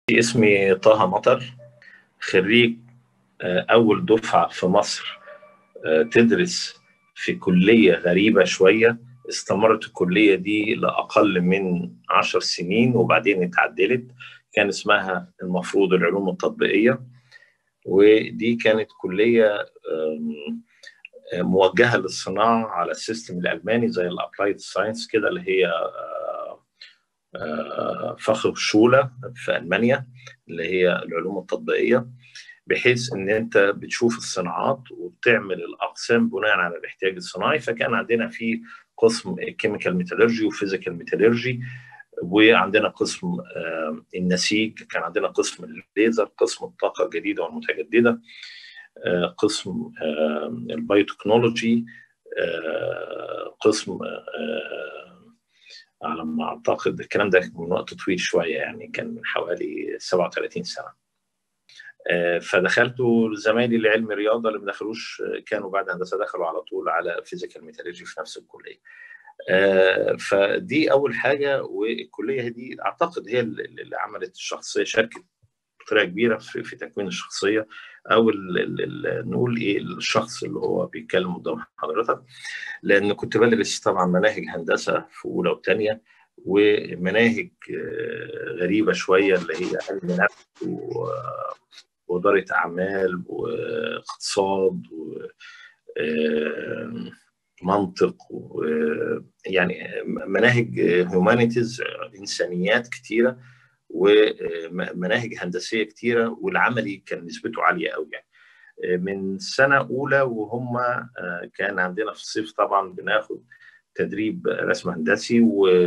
اسمي طه مطر خريج أول دفعة في مصر تدرس في كلية غريبة شوية استمرت الكلية دي لأقل من عشر سنين وبعدين اتعدلت كان اسمها المفروض العلوم التطبيقية ودي كانت كلية موجهة للصناعة على السيستم الألماني زي الأبلايد ساينس كده اللي هي فخر شولة في ألمانيا اللي هي العلوم التطبيقية بحيث ان انت بتشوف الصناعات وبتعمل الاقسام بناء على الاحتياج الصناعي فكان عندنا في قسم كيميكال ميتالرجي وفيزيكال ميتالرجي وعندنا قسم النسيج كان عندنا قسم الليزر قسم الطاقه الجديده والمتجدده قسم البايوتكنولوجي قسم على ما اعتقد الكلام ده من وقت طويل شويه يعني كان من حوالي 37 سنه فدخلت زمايلي اللي علم رياضه اللي ما دخلوش كانوا بعد هندسه دخلوا على طول على فيزيكال ميتالرجي في نفس الكليه. فدي اول حاجه والكليه دي اعتقد هي اللي عملت الشخصيه شاركت بطريقه كبيره في, في تكوين الشخصيه او ال ال نقول ايه الشخص اللي هو بيتكلم قدام حضرتك لان كنت بدرس طبعا مناهج هندسه في اولى وثانيه ومناهج غريبه شويه اللي هي علم نفس وإدارة أعمال واقتصاد ومنطق يعني مناهج هيومانيتيز إنسانيات كتيرة ومناهج هندسية كتيرة والعملي كان نسبته عالية قوي يعني من سنة أولى وهم كان عندنا في الصيف طبعا بناخد تدريب رسم هندسي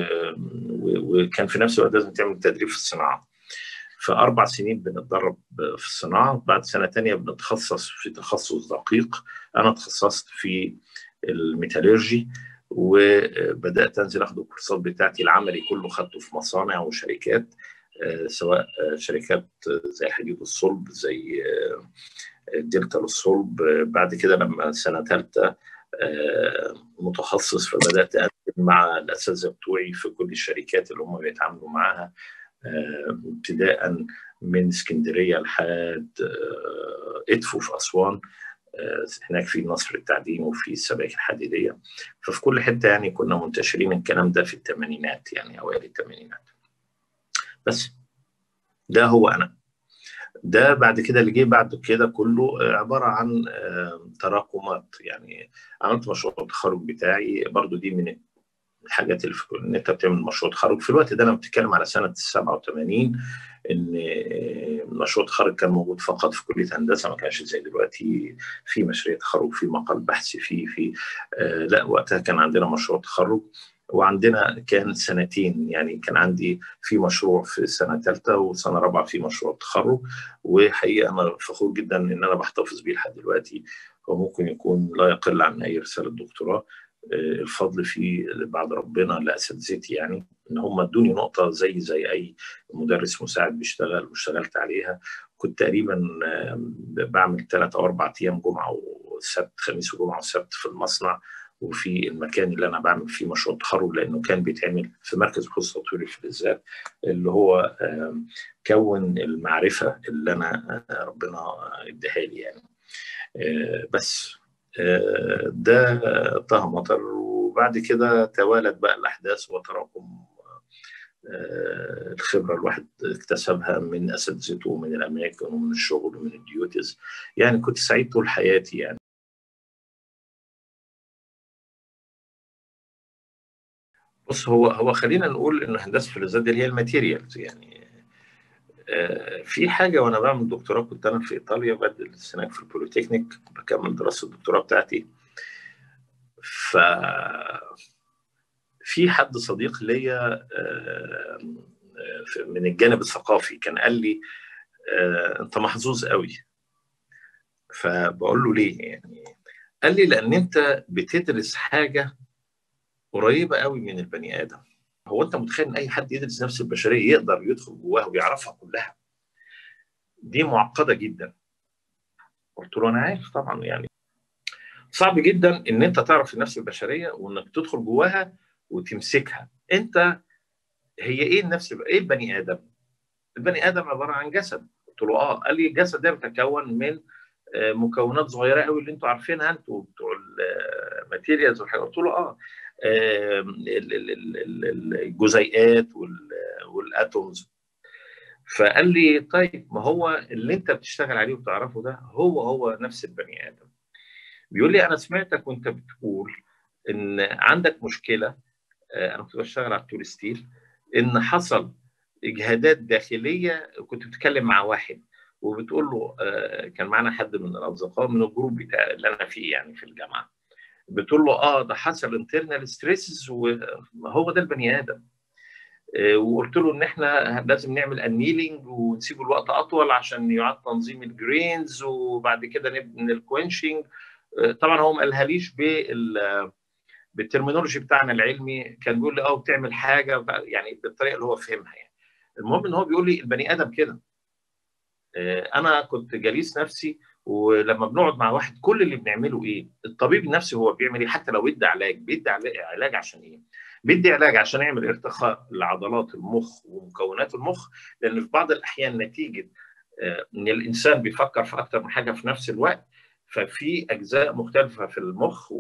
وكان في نفس الوقت لازم تعمل تدريب في الصناعه. في أربع سنين بنتدرب في الصناعة بعد سنة تانية بنتخصص في تخصص دقيق أنا تخصصت في الميتالرجي وبدأت أنزل أخد الكورسات بتاعتي العملي كله خدته في مصانع وشركات سواء شركات زي الحديد والصلب زي دلتا للصلب بعد كده لما سنة ثالثة متخصص فبدأت أقدم مع الأساتذة بتوعي في كل الشركات اللي هم بيتعاملوا معاها ابتداء من اسكندريه لحد ادفو في اسوان هناك في نصر التعدين وفي السبائك الحديديه ففي كل حته يعني كنا منتشرين الكلام ده في الثمانينات يعني اوائل الثمانينات بس ده هو انا ده بعد كده اللي جه بعد كده كله عباره عن تراكمات يعني عملت مشروع التخرج بتاعي برضو دي من الحاجات اللي في ان انت بتعمل مشروع تخرج في الوقت ده انا بتكلم على سنه 87 ان مشروع التخرج كان موجود فقط في كليه هندسه ما كانش زي دلوقتي في مشاريع تخرج في مقال بحثي في في آه لا وقتها كان عندنا مشروع تخرج وعندنا كان سنتين يعني كان عندي في مشروع في سنه ثالثه وسنه رابعه في مشروع تخرج وحقيقه انا فخور جدا ان انا بحتفظ بيه لحد دلوقتي وممكن يكون لا يقل عن اي رساله دكتوراه الفضل فيه بعد ربنا لاساتذتي يعني ان هم ادوني نقطه زي زي اي مدرس مساعد بيشتغل واشتغلت عليها كنت تقريبا بعمل ثلاث او اربع ايام جمعه وسبت خميس وجمعه وسبت في المصنع وفي المكان اللي انا بعمل فيه مشروع التخرج لانه كان بيتعمل في مركز بحوث تطوير الفلزات اللي هو كون المعرفه اللي انا ربنا اداها لي يعني بس ده طه مطر وبعد كده توالت بقى الاحداث وتراكم الخبره الواحد اكتسبها من اساتذته ومن الاماكن ومن الشغل ومن الديوتيز يعني كنت سعيد طول حياتي يعني بص هو هو خلينا نقول ان هندسه الفلزات دي هي الماتيريالز يعني في حاجة وأنا بعمل دكتوراه كنت أنا في إيطاليا بدرس هناك في البوليتكنيك بكمل دراسة الدكتوراه بتاعتي ف في حد صديق ليا من الجانب الثقافي كان قال لي أنت محظوظ قوي فبقول له ليه يعني قال لي لأن أنت بتدرس حاجة قريبة قوي من البني آدم هو انت متخيل ان اي حد يدرس نفس البشريه يقدر يدخل جواها ويعرفها كلها دي معقده جدا قلت له انا عارف طبعا يعني صعب جدا ان انت تعرف النفس البشريه وانك تدخل جواها وتمسكها انت هي ايه النفس ايه البني ادم البني ادم عباره عن جسد قلت له اه قال لي الجسد ده بيتكون من مكونات صغيره قوي اللي انتوا عارفينها انتوا بتوع الماتيريالز والحاجات قلت له اه الجزيئات والاتومز فقال لي طيب ما هو اللي انت بتشتغل عليه وبتعرفه ده هو هو نفس البني ادم بيقول لي انا سمعتك وانت بتقول ان عندك مشكله انا كنت بشتغل على التول ستيل ان حصل اجهادات داخليه كنت بتتكلم مع واحد وبتقول له كان معنا حد من الاصدقاء من الجروب بتاع اللي انا فيه يعني في الجامعه بتقول له اه ده حصل انترنال ستريسز وهو ده البني ادم وقلت له ان احنا لازم نعمل انيلينج ونسيبه الوقت اطول عشان يعاد تنظيم الجرينز وبعد كده نبني الكوينشنج طبعا هو ما قالهاليش بال بالترمينولوجي بتاعنا العلمي كان بيقول لي اه بتعمل حاجه يعني بالطريقه اللي هو فهمها يعني المهم ان هو بيقول لي البني ادم كده انا كنت جليس نفسي ولما بنقعد مع واحد كل اللي بنعمله ايه؟ الطبيب النفسي هو بيعمل ايه؟ حتى لو بيدي علاج بيدي علاج عشان ايه؟ بيدي علاج عشان يعمل ارتخاء لعضلات المخ ومكونات المخ لان في بعض الاحيان نتيجه ان الانسان بيفكر في اكثر من حاجه في نفس الوقت ففي اجزاء مختلفه في المخ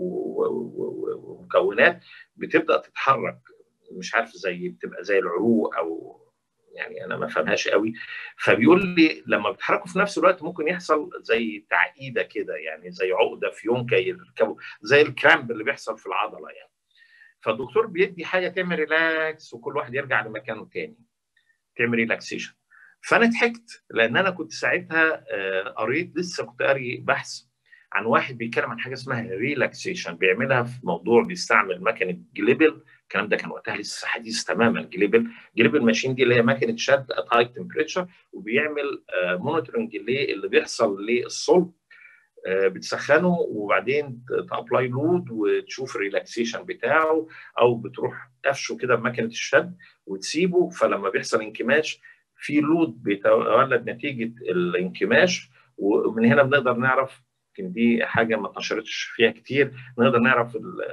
ومكونات بتبدا تتحرك مش عارف زي بتبقى زي العروق او يعني انا ما فهمهاش قوي فبيقول لي لما بيتحركوا في نفس الوقت ممكن يحصل زي تعقيده كده يعني زي عقده في يونكا يركبوا زي الكرامب اللي بيحصل في العضله يعني فالدكتور بيدي حاجه تعمل ريلاكس وكل واحد يرجع لمكانه تاني تعمل ريلاكسيشن فانا ضحكت لان انا كنت ساعتها قريت لسه كنت قاري بحث عن واحد بيتكلم عن حاجه اسمها ريلاكسيشن بيعملها في موضوع بيستعمل مكنه جليبل الكلام ده كان وقتها لسه حديث تماما جليبل جليبل ماشين دي اللي هي ماكينه شد ات هاي تمبريتشر وبيعمل مونيتورنج اللي بيحصل للصلب بتسخنه وبعدين تابلاي لود وتشوف الريلاكسيشن بتاعه او بتروح قفشه كده بماكينه الشد وتسيبه فلما بيحصل انكماش في لود بيتولد نتيجه الانكماش ومن هنا بنقدر نعرف يمكن دي حاجه ما اتنشرتش فيها كتير نقدر نعرف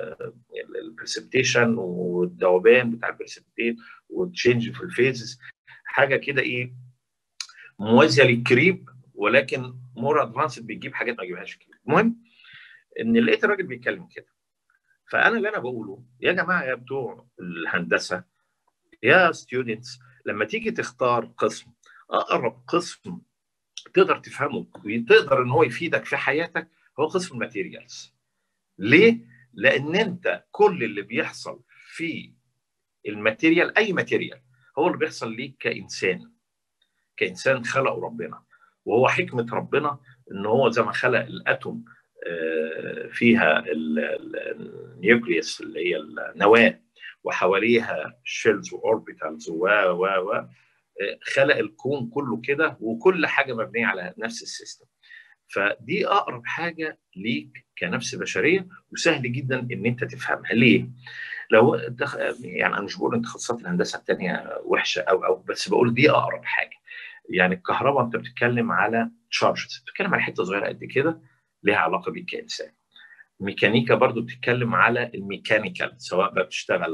البرسبتيشن والذوبان بتاع البرسبتيت والتشينج في الفيزز حاجه كده ايه موازيه للكريب ولكن مور ادفانسد بيجيب حاجات ما يجيبهاش كتير المهم ان لقيت الراجل بيتكلم كده فانا اللي انا بقوله يا جماعه يا بتوع الهندسه يا ستودنتس لما تيجي تختار قسم اقرب قسم تقدر تفهمه وتقدر ان هو يفيدك في حياتك هو قسم الماتيريالز ليه لان انت كل اللي بيحصل في الماتيريال اي ماتيريال هو اللي بيحصل ليك كانسان كانسان خلقه ربنا وهو حكمه ربنا ان هو زي ما خلق الاتوم فيها النيوكليوس اللي هي النواه وحواليها شيلز واوربيتالز و و و خلق الكون كله كده وكل حاجه مبنيه على نفس السيستم فدي اقرب حاجه ليك كنفس بشريه وسهل جدا ان انت تفهمها ليه؟ لو يعني انا مش بقول ان تخصصات الهندسه الثانيه وحشه او او بس بقول دي اقرب حاجه يعني الكهرباء انت بتتكلم على تشارجز بتتكلم على حته صغيره قد كده ليها علاقه بيك كانسان ميكانيكا برضو بتتكلم على الميكانيكال سواء بقى بتشتغل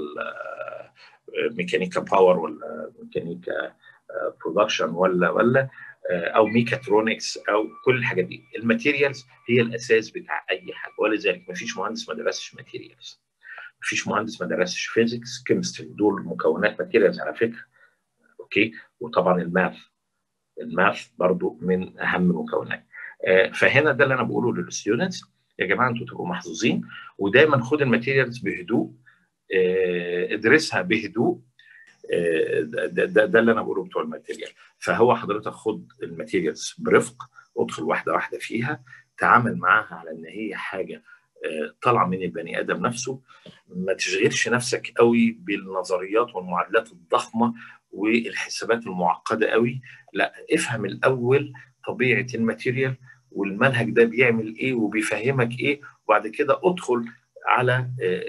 ميكانيكا باور ولا ميكانيكا برودكشن ولا ولا او ميكاترونكس او كل الحاجات دي الماتيريالز هي الاساس بتاع اي حاجه ولذلك ما فيش مهندس ما درسش ماتيريالز ما فيش مهندس ما درسش فيزيكس كيمستري دول مكونات ماتيريالز على فكره اوكي وطبعا الماث الماث برضو من اهم المكونات فهنا ده اللي انا بقوله للستودنتس يا جماعه انتوا تبقوا محظوظين ودايما خد الماتيريالز بهدوء ادرسها بهدوء ده, ده, ده اللي انا بقوله بتوع الماتيريال فهو حضرتك خد الماتيريالز برفق ادخل واحده واحده فيها تعامل معاها على ان هي حاجه طالعه من البني ادم نفسه ما تشغلش نفسك قوي بالنظريات والمعادلات الضخمه والحسابات المعقده قوي لا افهم الاول طبيعه الماتيريال والمنهج ده بيعمل ايه وبيفهمك ايه وبعد كده ادخل على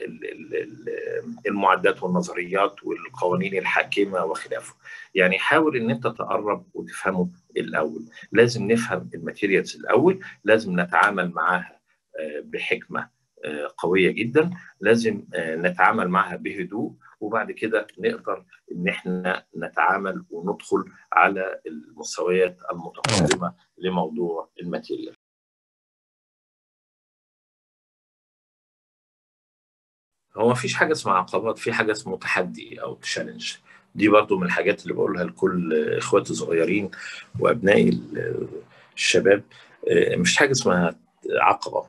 المعدات والنظريات والقوانين الحاكمه وخلافه يعني حاول ان انت تقرب وتفهمه الاول لازم نفهم الماتيريالز الاول لازم نتعامل معاها بحكمه قويه جدا لازم نتعامل معها بهدوء وبعد كده نقدر ان احنا نتعامل وندخل على المستويات المتقدمه لموضوع الماتيريال هو ما فيش حاجه اسمها عقبات في حاجه اسمها تحدي او تشالنج دي برضو من الحاجات اللي بقولها لكل اخواتي الصغيرين وابنائي الشباب مش حاجه اسمها عقبه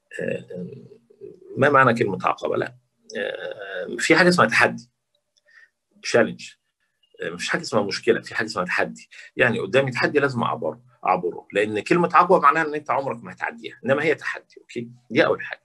ما معنى كلمه عقبه لا في حاجه اسمها تحدي تشالنج مش حاجه اسمها مشكله في حاجه اسمها تحدي يعني قدامي تحدي لازم اعبره اعبره لان كلمه عقبه معناها ان انت عمرك ما هتعديها انما هي تحدي اوكي دي اول حاجه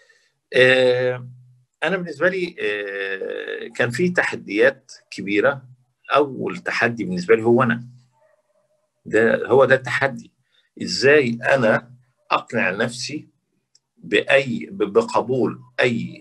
انا بالنسبه لي كان في تحديات كبيره اول تحدي بالنسبه لي هو انا ده هو ده التحدي ازاي انا اقنع نفسي باي بقبول اي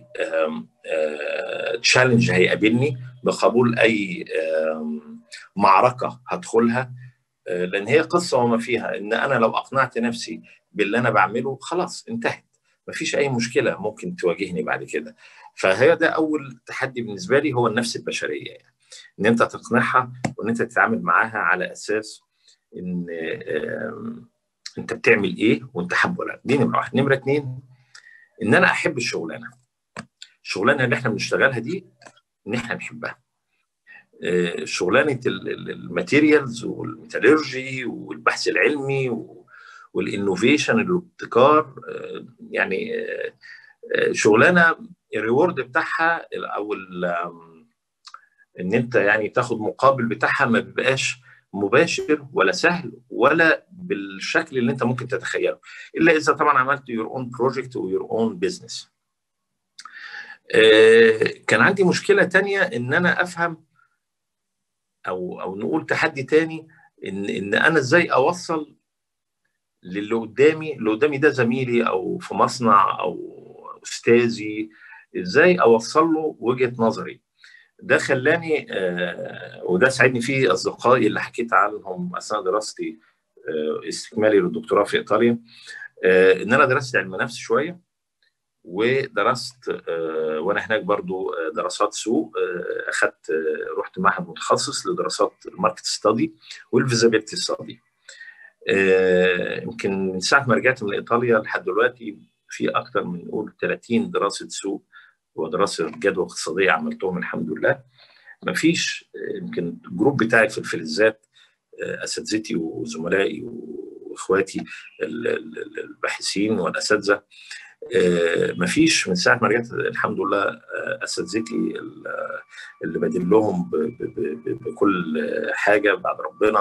تشالنج هيقابلني بقبول اي معركه هدخلها لان هي قصه وما فيها ان انا لو اقنعت نفسي باللي انا بعمله خلاص انتهت مفيش اي مشكله ممكن تواجهني بعد كده فهي ده اول تحدي بالنسبه لي هو النفس البشريه يعني ان انت تقنعها وان انت تتعامل معاها على اساس ان انت بتعمل ايه وانت حابه ولا دي نمره واحد نمره اثنين ان انا احب الشغلانه الشغلانه اللي احنا بنشتغلها دي ان احنا نحبها شغلانه الماتيريالز والميتالورجي والبحث العلمي والانوفيشن الابتكار يعني شغلانه الريورد بتاعها او ان انت يعني تاخد مقابل بتاعها ما بيبقاش مباشر ولا سهل ولا بالشكل اللي انت ممكن تتخيله الا اذا طبعا عملت يور اون بروجكت ويور اون بزنس كان عندي مشكله تانية ان انا افهم او او نقول تحدي تاني ان ان انا ازاي اوصل للي قدامي اللي قدامي ده زميلي او في مصنع او استاذي ازاي اوصل له وجهه نظري ده خلاني آه وده ساعدني فيه اصدقائي اللي حكيت عنهم اثناء دراستي آه استكمالي للدكتوراه في ايطاليا آه ان انا درست علم نفس شويه ودرست آه وانا هناك برضو دراسات سوق آه اخذت آه رحت معهد متخصص لدراسات الماركت ستادي والفيزابيلتي ستادي يمكن من ساعه ما رجعت من ايطاليا لحد دلوقتي في اكثر من نقول 30 دراسه سوق ودراسه جدوى اقتصاديه عملتهم الحمد لله ما فيش يمكن الجروب بتاعي في الفلزات اساتذتي وزملائي واخواتي الباحثين والاساتذه ما فيش من ساعه ما رجعت الحمد لله اساتذتي اللي بدلهم بكل حاجه بعد ربنا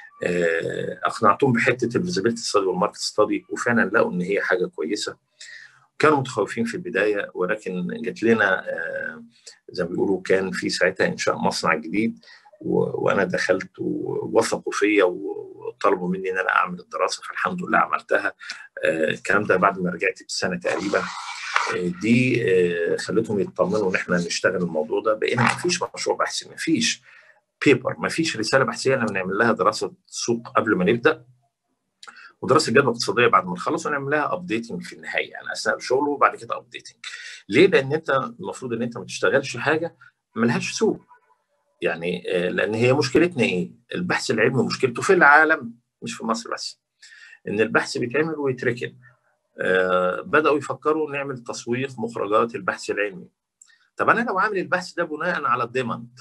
اقنعتهم بحته الفيزابيلتي ستادي والماركت ستادي وفعلا لقوا ان هي حاجه كويسه كانوا متخوفين في البدايه ولكن جات لنا زي ما بيقولوا كان في ساعتها انشاء مصنع جديد وانا دخلت ووثقوا فيا وطلبوا مني ان انا اعمل الدراسه فالحمد لله عملتها الكلام ده بعد ما رجعت بسنه تقريبا دي خلتهم يطمنوا ان احنا نشتغل الموضوع ده بان ما فيش مشروع بحثي ما فيش بيبر ما فيش رساله بحثيه لما نعمل لها دراسه سوق قبل ما نبدا ودراسه جدوى اقتصاديه بعد ما نخلص ونعمل لها ابديتنج في النهايه يعني اثناء الشغل وبعد كده ابديتنج ليه؟ لان انت المفروض ان انت ما تشتغلش حاجه ملهاش سوق يعني لان هي مشكلتنا ايه؟ البحث العلمي مشكلته في العالم مش في مصر بس ان البحث بيتعمل ويتركن آه بداوا يفكروا نعمل تسويق مخرجات البحث العلمي طب انا لو عامل البحث ده بناء على الديماند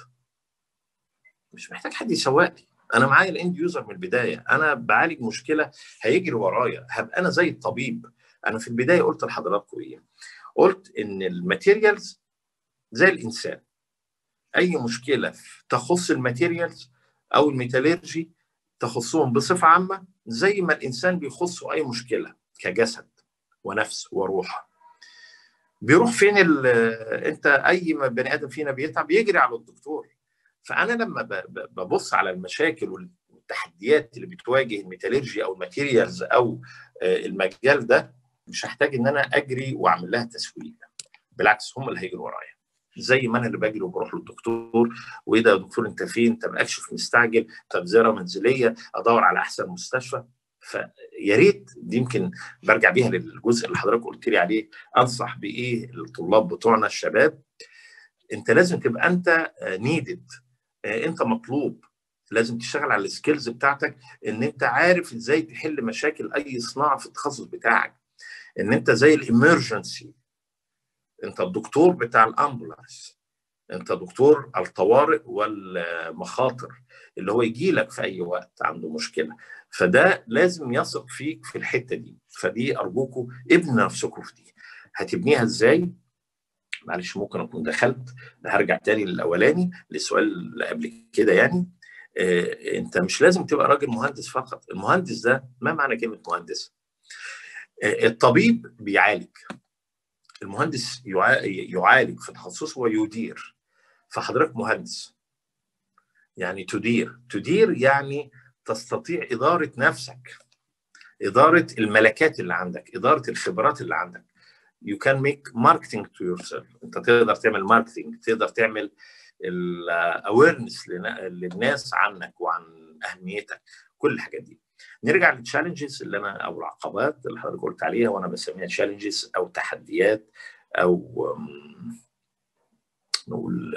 مش محتاج حد يسوق لي انا معايا الاند يوزر من البدايه انا بعالج مشكله هيجري ورايا هبقى انا زي الطبيب انا في البدايه قلت لحضراتكم ايه قلت ان الماتيريالز زي الانسان اي مشكله تخص الماتيريالز او الميتالرجي تخصهم بصفه عامه زي ما الانسان بيخصه اي مشكله كجسد ونفس وروح بيروح فين انت اي بني ادم فينا بيتعب بيجري على الدكتور فانا لما ببص على المشاكل والتحديات اللي بتواجه الميتالرجي او الماتيريالز او المجال ده مش هحتاج ان انا اجري واعمل لها تسويق بالعكس هم اللي هيجروا ورايا زي ما انا اللي بجري وبروح للدكتور وايه ده يا دكتور انت فين؟ طب اكشف مستعجل طب زياره منزليه ادور على احسن مستشفى فيا ريت دي يمكن برجع بيها للجزء اللي حضرتك قلت لي عليه انصح بايه الطلاب بتوعنا الشباب انت لازم تبقى انت نيدد انت مطلوب لازم تشتغل على السكيلز بتاعتك ان انت عارف ازاي تحل مشاكل اي صناعه في التخصص بتاعك ان انت زي الامرجنسي انت الدكتور بتاع الامبولانس انت دكتور الطوارئ والمخاطر اللي هو يجي لك في اي وقت عنده مشكله فده لازم يثق فيك في الحته دي فدي ارجوكم ابنوا نفسكم في دي هتبنيها ازاي معلش ممكن اكون دخلت هرجع تاني للاولاني للسؤال اللي قبل كده يعني آه انت مش لازم تبقى راجل مهندس فقط المهندس ده ما معنى كلمه مهندس آه الطبيب بيعالج المهندس يعالج في تخصصه ويدير فحضرتك مهندس يعني تدير تدير يعني تستطيع إدارة نفسك إدارة الملكات اللي عندك إدارة الخبرات اللي عندك you can make marketing to yourself انت تقدر تعمل ماركتينج تقدر تعمل الاويرنس للناس عنك وعن اهميتك كل الحاجات دي نرجع للتشالنجز اللي انا او العقبات اللي حضرتك قلت عليها وانا بسميها تشالنجز او تحديات او نقول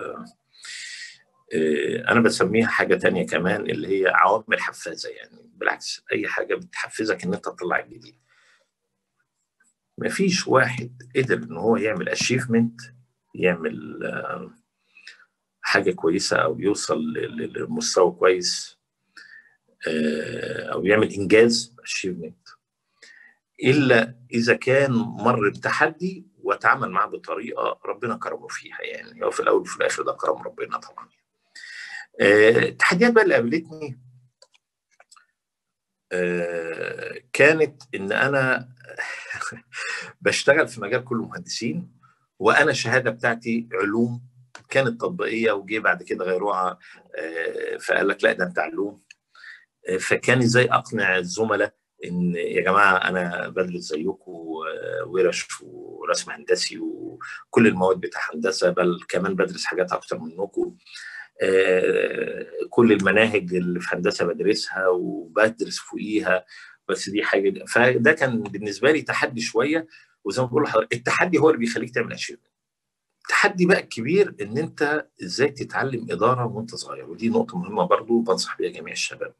انا بسميها حاجه تانية كمان اللي هي عوامل حفازه يعني بالعكس اي حاجه بتحفزك ان انت تطلع الجديد مفيش واحد قدر ان هو يعمل اشيفمنت يعمل حاجه كويسه او يوصل لمستوى كويس او يعمل انجاز اشيفمنت الا اذا كان مر بتحدي وتعامل معاه بطريقه ربنا كرمه فيها يعني هو في الاول وفي الاخر ده كرم ربنا طبعا التحديات بقى اللي قابلتني كانت ان انا بشتغل في مجال كله مهندسين وانا الشهاده بتاعتي علوم كانت تطبيقيه وجي بعد كده غيروها فقال لك لا ده انت علوم فكان ازاي اقنع الزملاء ان يا جماعه انا بدرس زيكم ورش ورسم هندسي وكل المواد بتاع هندسه بل كمان بدرس حاجات اكتر منكم كل المناهج اللي في هندسه بدرسها وبدرس فوقيها بس دي حاجه فده كان بالنسبه لي تحدي شويه وزي ما بقول لحضرتك التحدي هو اللي بيخليك تعمل اشياء التحدي بقى الكبير ان انت ازاي تتعلم اداره وانت صغير ودي نقطه مهمه برضو بنصح بيها جميع الشباب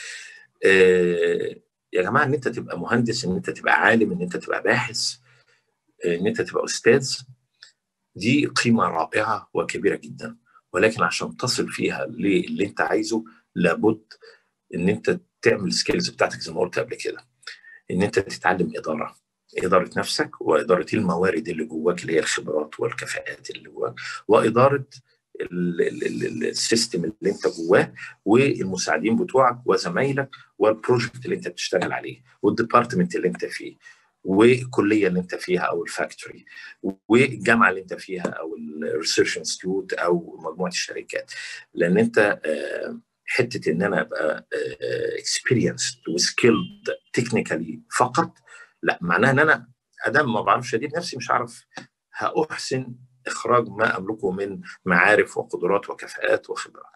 آه يا جماعه ان انت تبقى مهندس ان انت تبقى عالم ان انت تبقى باحث ان انت تبقى استاذ دي قيمه رائعه وكبيره جدا ولكن عشان تصل فيها للي انت عايزه لابد ان انت تعمل السكيلز بتاعتك زي ما قلت قبل كده ان انت تتعلم اداره اداره نفسك واداره الموارد اللي جواك اللي هي الخبرات والكفاءات اللي جواك واداره السيستم اللي انت جواه والمساعدين بتوعك وزمايلك والبروجكت اللي انت بتشتغل عليه والديبارتمنت اللي انت فيه والكليه اللي انت فيها او الفاكتوري والجامعه اللي انت فيها او الريسيرش انستيتيوت او مجموعه الشركات لان انت حته ان انا ابقى اكسبيرينسد وسكيلد تكنيكالي فقط لا معناها ان انا ادام ما بعرفش ادير نفسي مش هعرف هاحسن اخراج ما املكه من معارف وقدرات وكفاءات وخبرات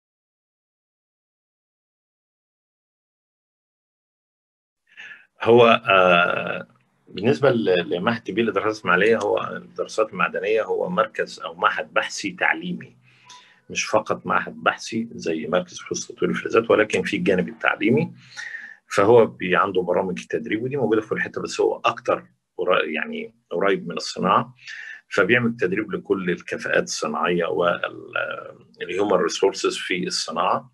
هو آه بالنسبه لمعهد تبيل للدراسات الماليه هو الدراسات المعدنيه هو مركز او معهد بحثي تعليمي مش فقط معهد بحثي زي مركز بحوث تطوير الفلزات ولكن في الجانب التعليمي فهو عنده برامج التدريب ودي موجوده في كل حته بس هو اكتر يعني قريب من الصناعه فبيعمل تدريب لكل الكفاءات الصناعيه والهيومن ريسورسز في الصناعه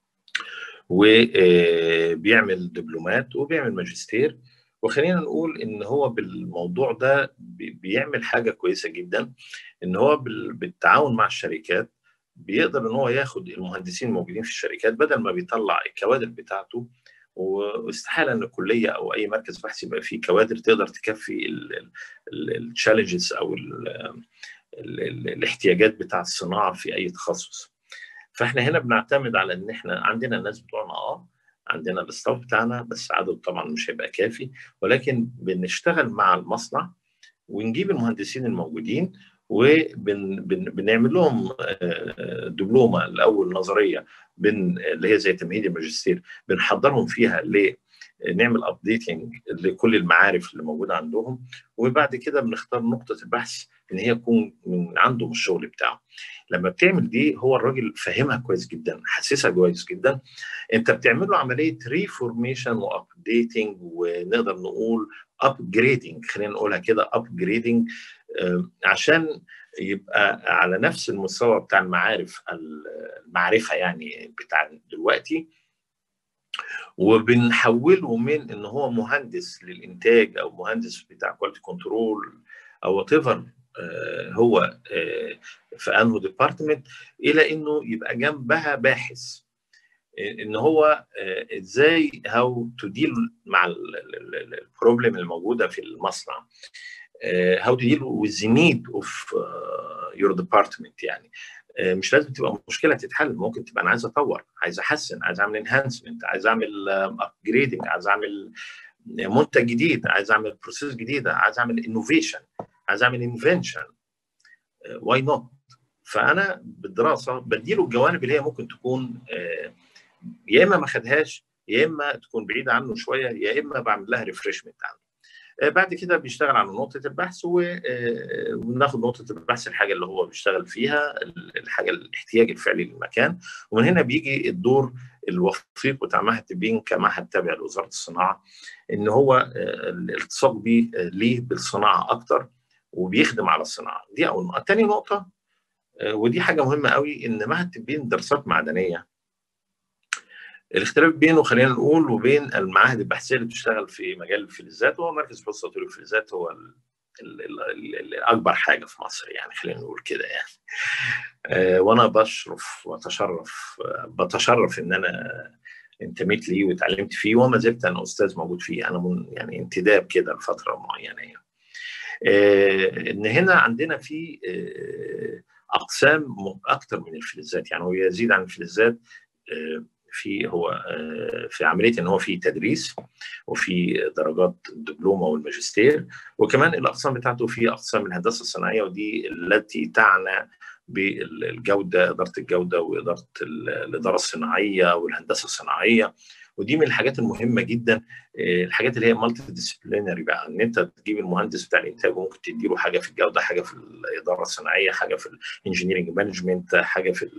وبيعمل دبلومات وبيعمل ماجستير وخلينا نقول ان هو بالموضوع ده بيعمل حاجه كويسه جدا ان هو بالتعاون مع الشركات بيقدر ان هو ياخد المهندسين الموجودين في الشركات بدل ما بيطلع الكوادر بتاعته واستحاله ان الكليه او اي مركز بحث يبقى فيه كوادر تقدر تكفي التشالنجز او ال ال ال الاحتياجات بتاع الصناعه في اي تخصص. فاحنا هنا بنعتمد على ان احنا عندنا الناس بتوعنا اه عندنا الاستاف بتاعنا بس عدد طبعا مش هيبقى كافي ولكن بنشتغل مع المصنع ونجيب المهندسين الموجودين وبنعمل لهم دبلومه الاول نظريه بن اللي هي زي تمهيد الماجستير بنحضرهم فيها نعمل ابديتنج لكل المعارف اللي موجوده عندهم وبعد كده بنختار نقطه البحث ان هي تكون من عنده من الشغل بتاعه لما بتعمل دي هو الراجل فاهمها كويس جدا حاسسها كويس جدا انت بتعمل له عمليه ريفورميشن وابديتنج ونقدر نقول ابجريدنج خلينا نقولها كده ابجريدنج عشان يبقى على نفس المستوى بتاع المعارف المعرفه يعني بتاع دلوقتي وبنحوله من ان هو مهندس للانتاج او مهندس بتاع كواليتي كنترول او وات ايفر هو في انه ديبارتمنت الى انه يبقى جنبها باحث ان هو ازاي هاو تو ديل مع البروبلم الموجوده في المصنع هاو تو ديل وذ نيد اوف يور ديبارتمنت يعني مش لازم تبقى مشكله تتحل ممكن تبقى انا عايز اطور عايز احسن عايز اعمل انهانسمنت عايز اعمل ابجريدنج عايز اعمل منتج جديد عايز اعمل بروسيس جديده عايز اعمل انوفيشن عايز اعمل انفنشن واي نوت فانا بالدراسه بديله الجوانب اللي هي ممكن تكون يا اما ما خدهاش يا اما تكون بعيده عنه شويه يا اما بعمل لها ريفرشمنت عنه بعد كده بيشتغل على نقطه البحث وناخد نقطه البحث الحاجه اللي هو بيشتغل فيها الحاجه الاحتياج الفعلي للمكان ومن هنا بيجي الدور الوثيق بتاع معهد تبين كمعهد تابع لوزاره الصناعه ان هو الالتصاق بيه ليه بالصناعه اكتر وبيخدم على الصناعه دي اول نقطه تاني نقطه ودي حاجه مهمه قوي ان معهد تبين دراسات معدنيه الاختلاف بينه خلينا نقول وبين المعاهد البحثيه اللي بتشتغل في مجال الفلزات وهو مركز بحوث تطوير الفلزات هو ال ال ال ال اكبر حاجه في مصر يعني خلينا نقول كده يعني أه وانا بشرف واتشرف بتشرف ان انا انتميت ليه واتعلمت فيه وما زلت انا استاذ موجود فيه انا من يعني انتداب كده لفتره معينه يعني. أه ان هنا عندنا في أه اقسام اكثر من الفلزات يعني هو يزيد عن الفلزات في هو في عمليه ان هو في تدريس وفي درجات الدبلومه والماجستير وكمان الاقسام بتاعته في اقسام الهندسه الصناعيه ودي التي تعنى بالجوده اداره الجوده واداره الاداره الصناعيه والهندسه الصناعيه ودي من الحاجات المهمه جدا الحاجات اللي هي مالتي ديسيبلينري بقى ان انت تجيب المهندس بتاع الانتاج وممكن تديله حاجه في الجوده حاجه في الاداره الصناعيه حاجه في الانجينيرنج مانجمنت حاجه في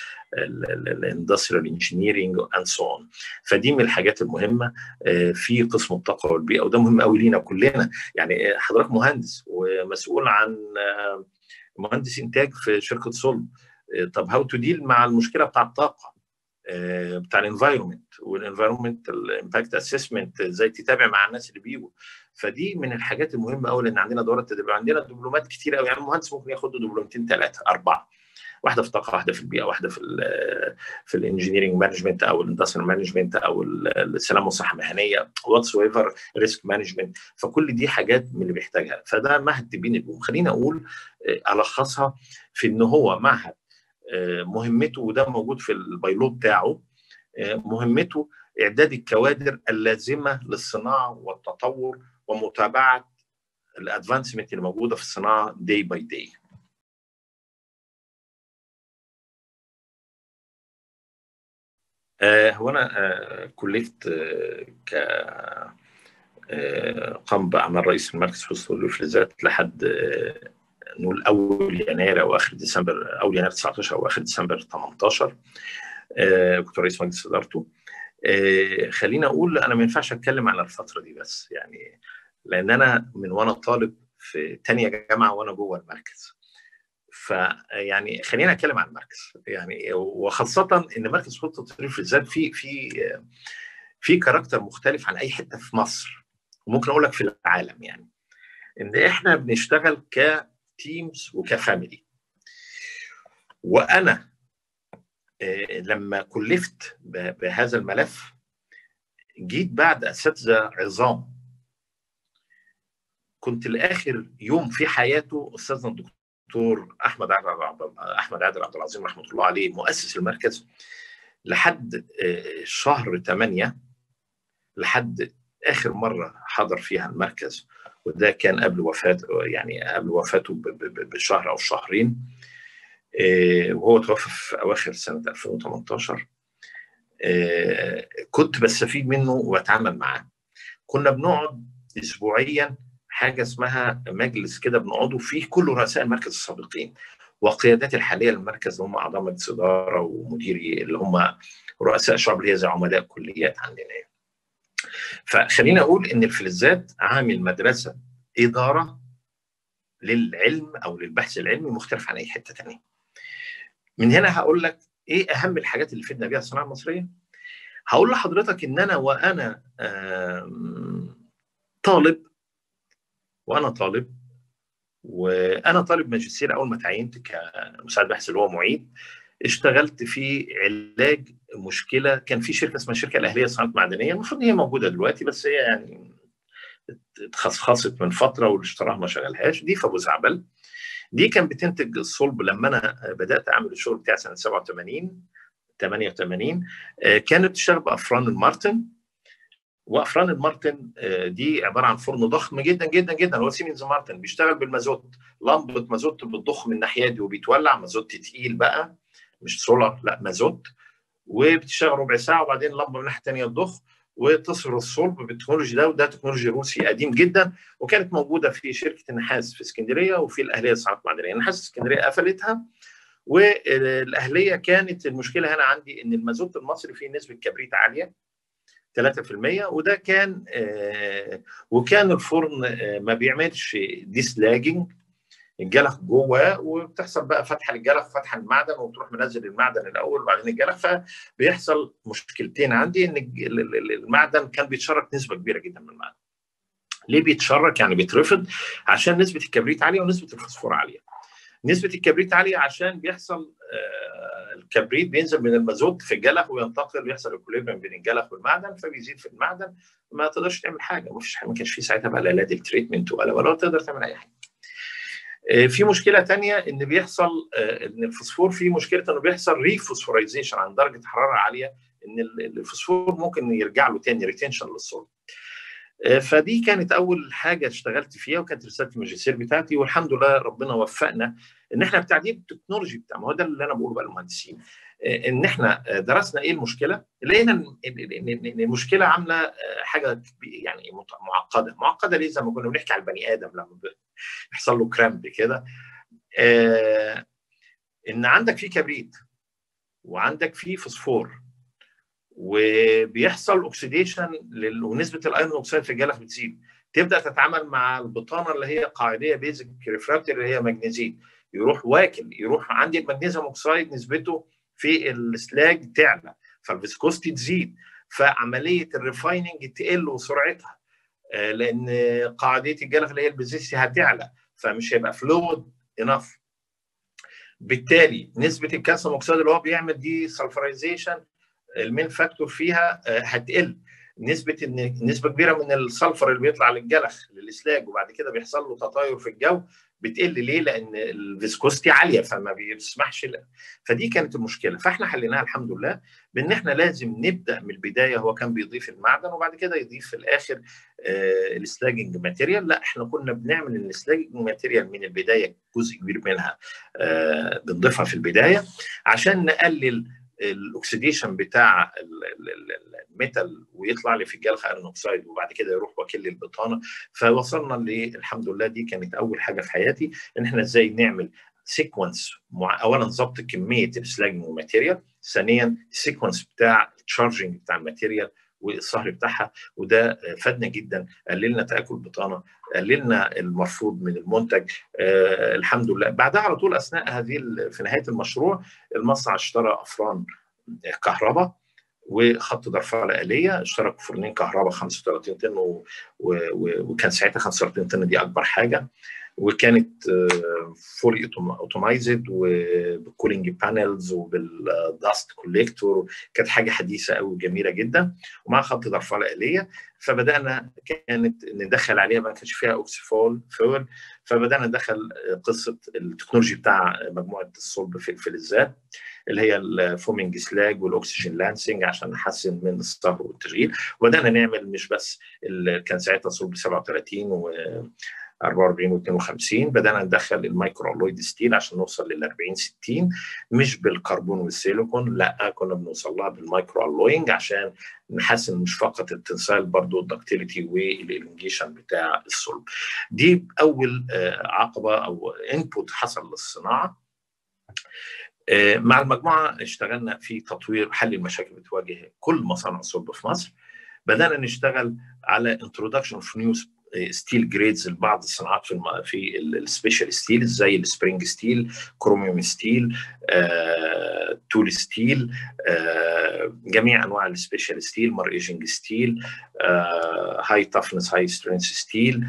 الاندستريال انجينيرنج اند سو اون فدي من الحاجات المهمه في قسم الطاقه والبيئه وده مهم قوي لينا كلنا يعني حضرتك مهندس ومسؤول عن مهندس انتاج في شركه صلب طب هاو تو ديل مع المشكله بتاع الطاقه بتاع الانفايرمنت والانفايرمنت الامباكت اسسمنت ازاي تتابع مع الناس اللي بيجوا فدي من الحاجات المهمه قوي لان عندنا دورات تدريب عندنا دبلومات كتير قوي يعني المهندس ممكن ياخد دبلومتين ثلاثه اربعه واحده في الطاقه واحده في البيئه واحده في ال في الانجينيرنج مانجمنت او الاندستريال مانجمنت او السلامه والصحه المهنيه واتس ايفر ريسك مانجمنت فكل دي حاجات من اللي بيحتاجها فده معهد تبين البوم خليني اقول الخصها في ان هو معهد مهمته وده موجود في البايلوت بتاعه مهمته اعداد الكوادر اللازمه للصناعه والتطور ومتابعه الادفانسمنت اللي موجوده في الصناعه داي باي داي هو انا كلفت ك قام باعمال رئيس المركز حسن الفلزات لحد نقول اول يناير او اخر ديسمبر اول يناير 19 او اخر ديسمبر 18 آه كنت رئيس مجلس ادارته آه خليني اقول انا ما ينفعش اتكلم على الفتره دي بس يعني لان انا من وانا طالب في تانية جامعه وانا جوه المركز فيعني خلينا اتكلم عن المركز يعني وخاصه ان مركز خطه التطوير في الذات في في في كاركتر مختلف عن اي حته في مصر وممكن اقول لك في العالم يعني ان احنا بنشتغل ك تيمز وكفاميلي وانا لما كلفت بهذا الملف جيت بعد اساتذه عظام كنت لاخر يوم في حياته استاذنا الدكتور احمد عادل احمد عادل عبد العظيم رحمه الله عليه مؤسس المركز لحد شهر 8 لحد اخر مره حضر فيها المركز وده كان قبل وفاته يعني قبل وفاته بشهر او شهرين وهو توفى في اواخر سنه 2018 كنت بستفيد منه واتعامل معاه كنا بنقعد اسبوعيا حاجه اسمها مجلس كده بنقعدوا فيه كل رؤساء المركز السابقين وقيادات الحاليه للمركز اللي هم اعضاء مجلس اداره ومديري اللي هم رؤساء الشعب اللي هي زي عملاء كليات عندنا فخلينا اقول ان الفلزات عامل مدرسه اداره للعلم او للبحث العلمي مختلف عن اي حته ثانيه. من هنا هقول لك ايه اهم الحاجات اللي فدنا بيها الصناعه المصريه؟ هقول لحضرتك ان انا وانا طالب وانا طالب وانا طالب ماجستير اول ما تعينت كمساعد باحث اللي هو معيد اشتغلت في علاج مشكله كان في شركه اسمها الشركه الاهليه للصناعات المعدنيه المفروض ان هي موجوده دلوقتي بس هي يعني اتخصصت من فتره واللي اشتراها ما شغلهاش دي في ابو زعبل دي كان بتنتج الصلب لما انا بدات اعمل الشغل بتاعي سنه 87 88 كانت بتشتغل بافران المارتن وافران المارتن دي عباره عن فرن ضخم جدا جدا جدا هو سيمنز مارتن بيشتغل بالمازوت لمبه مازوت بتضخ من الناحيه دي وبيتولع مازوت تقيل بقى مش سولار لا مازوت وبتشتغل ربع ساعه وبعدين لمبه من الناحيه الثانيه تضخ وتصهر الصلب بالتكنولوجي ده وده تكنولوجي روسي قديم جدا وكانت موجوده في شركه النحاس في اسكندريه وفي الاهليه للصناعات المعدنيه، النحاس اسكندريه قفلتها والاهليه كانت المشكله هنا عندي ان المازوت المصري فيه نسبه كبريت عاليه 3% وده كان آه وكان الفرن آه ما بيعملش ديسلاجنج الجلخ جوه وبتحصل بقى فتحه للجلخ فتحه للمعدن وتروح منزل المعدن الاول وبعدين الجلخ فبيحصل مشكلتين عندي ان المعدن كان بيتشرك نسبه كبيره جدا من المعدن. ليه بيتشرك يعني بيترفض؟ عشان نسبه الكبريت عاليه ونسبه الفوسفور عاليه. نسبه الكبريت عاليه عشان بيحصل آه الكبريت بينزل من المازوت في الجلخ وينتقل ويحصل اكوليبريم بين الجلخ والمعدن فبيزيد في المعدن ما تقدرش تعمل حاجه ما فيش ما كانش في ساعتها بقى لا لادل تريتمنت ولا ولا تقدر تعمل اي حاجه. في مشكله تانية ان بيحصل ان الفوسفور في مشكله انه بيحصل ريفوسفورايزيشن عن درجه حراره عاليه ان الفوسفور ممكن يرجع له تاني ريتنشن للصلب. فدي كانت اول حاجه اشتغلت فيها وكانت رساله الماجستير بتاعتي والحمد لله ربنا وفقنا ان احنا بتعديل التكنولوجي بتاع ما هو ده اللي انا بقوله بقى للمهندسين ان احنا درسنا ايه المشكله لقينا ان المشكله عامله حاجه يعني معقده معقده ليه زي ما كنا بنحكي على البني ادم لما يحصل له كرامب كده آه ان عندك فيه كبريت وعندك فيه فوسفور وبيحصل اوكسيديشن ونسبه الايرون اوكسيد في الجلخ بتزيد تبدا تتعامل مع البطانه اللي هي قاعديه بيزك ريفراكتور اللي هي مغنيزيت يروح واكل يروح عندي المغنيزيوم اوكسيد نسبته في السلاج تعلى فالفيسكوستي تزيد فعمليه الريفايننج تقل وسرعتها لان قاعديه الجلخ اللي هي البيزيسي هتعلى فمش هيبقى فلويد انف بالتالي نسبه الكالسيوم اوكسيد اللي هو بيعمل دي سلفرايزيشن المين فاكتور فيها هتقل نسبه ان نسبه كبيره من السلفر اللي بيطلع للجلخ للاسلاج وبعد كده بيحصل له تطاير في الجو بتقل ليه؟ لان الفيسكوستي عاليه فما بيسمحش لا. فدي كانت المشكله فاحنا حليناها الحمد لله بان احنا لازم نبدا من البدايه هو كان بيضيف المعدن وبعد كده يضيف في الاخر آه السلاجنج ماتيريال لا احنا كنا بنعمل السلاجنج ماتيريال من البدايه جزء كبير منها آه بنضيفها في البدايه عشان نقلل الاكسيديشن بتاع الميتال ويطلع لي في الجلخ ايرون اوكسايد وبعد كده يروح واكل لي البطانه فوصلنا للحمد لله دي كانت اول حاجه في حياتي ان احنا ازاي نعمل سيكونس اولا ضبط كميه السلاجنج ماتيريال ثانيا السيكونس بتاع التشارجنج بتاع الماتيريال والصهر بتاعها وده فادنا جدا قللنا تاكل بطانه قللنا المرفوض من المنتج آه الحمد لله بعدها على طول اثناء هذه في نهايه المشروع المصنع اشترى افران كهرباء وخط ضرفاله اليه اشترك فرنين كهرباء 35 طن و... و... وكان ساعتها 35 طن دي اكبر حاجه وكانت فولي اوتومايزد وبالكولينج بانلز وبالداست كوليكتور كانت حاجه حديثه قوي وجميله جدا ومع خط ضرفاله اليه فبدانا كانت ندخل عليها ما كانش فيها اوكسيفول فول فبدانا ندخل قصه التكنولوجي بتاع مجموعه الصلب في الفلزات اللي هي الفومينج سلاج والاكسجين لانسنج عشان نحسن من الصهر والتشغيل وبدانا نعمل مش بس كان ساعتها صلب 37 و 44 و52 بدانا ندخل المايكرو الويد ستيل عشان نوصل لل 40 60 مش بالكربون والسيليكون لا كنا بنوصل لها بالمايكرو الوينج عشان نحسن مش فقط التنسال برضو الدكتيليتي والالنجيشن بتاع الصلب دي اول عقبه او انبوت حصل للصناعه مع المجموعه اشتغلنا في تطوير حل المشاكل بتواجه كل مصانع الصلب في مصر بدانا نشتغل على انترودكشن اوف نيو ستيل جريدز لبعض الصناعات في الم... في السبيشال ستيل زي السبرينج ستيل كروميوم ستيل آه، تول ستيل آه، جميع انواع السبيشال ستيل مار ايجنج ستيل هاي تافنس هاي سترينث ستيل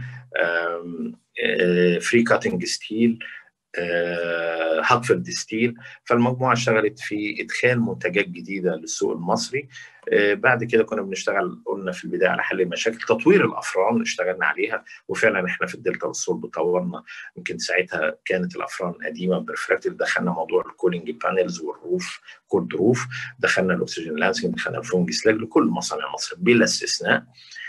فري كاتنج ستيل هاكفيلد ستيل فالمجموعه اشتغلت في ادخال منتجات جديده للسوق المصري بعد كده كنا بنشتغل قلنا في البدايه على حل المشاكل تطوير الافران اشتغلنا عليها وفعلا احنا في الدلتا والصلب طورنا يمكن ساعتها كانت الافران قديمه برفراكتيف دخلنا موضوع الكولينج بانلز والروف كولد روف دخلنا الاكسجين لانسنج دخلنا الفونج سلاج لكل مصانع مصر بلا استثناء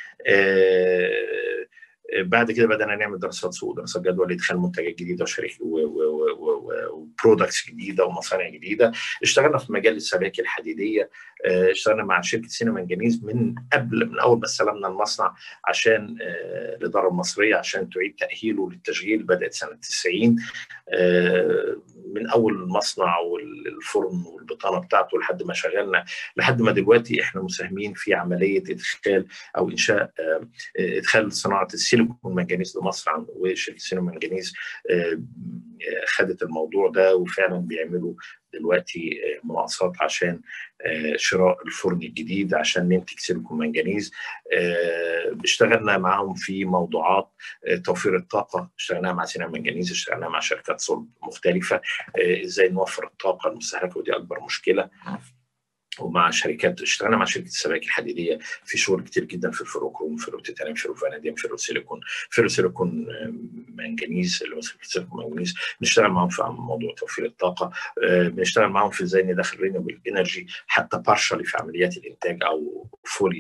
آه بعد كده بدانا نعمل دراسات سوق دراسات جدوى لادخال منتجات جديده وشركات وبرودكتس جديده ومصانع جديده اشتغلنا في مجال السبائك الحديديه اشتغلنا مع شركه سينا منجنيز من قبل من اول ما استلمنا المصنع عشان الاداره المصريه عشان تعيد تاهيله للتشغيل بدات سنه 90 من اول المصنع والفرن والبطانه بتاعته لحد ما شغلنا لحد ما دلوقتي احنا مساهمين في عمليه ادخال او انشاء ادخال صناعه السيليكون منجنيز لمصر وشركه سيليكون منجنيز خدت الموضوع ده وفعلا بيعملوا دلوقتي مناقصات عشان شراء الفرن الجديد عشان ننتج سيليكون منجنيز اشتغلنا معاهم في موضوعات توفير الطاقه اشتغلنا مع سينا منجنيز اشتغلنا مع شركات صلب مختلفه ازاي نوفر الطاقه المستهلكه ودي اكبر مشكله ومع شركات اشتغلنا مع شركه السبائك الحديديه في شغل كتير جدا في الفيروكروم فيروتيتانيوم فيروفاناديوم فيروسيليكون فيروسيليكون منجنيز اللي هو سيليكون منجنيز بنشتغل معاهم في موضوع توفير الطاقه بنشتغل معاهم في ازاي ندخل رينيبل انرجي حتى بارشلي في عمليات الانتاج او فولي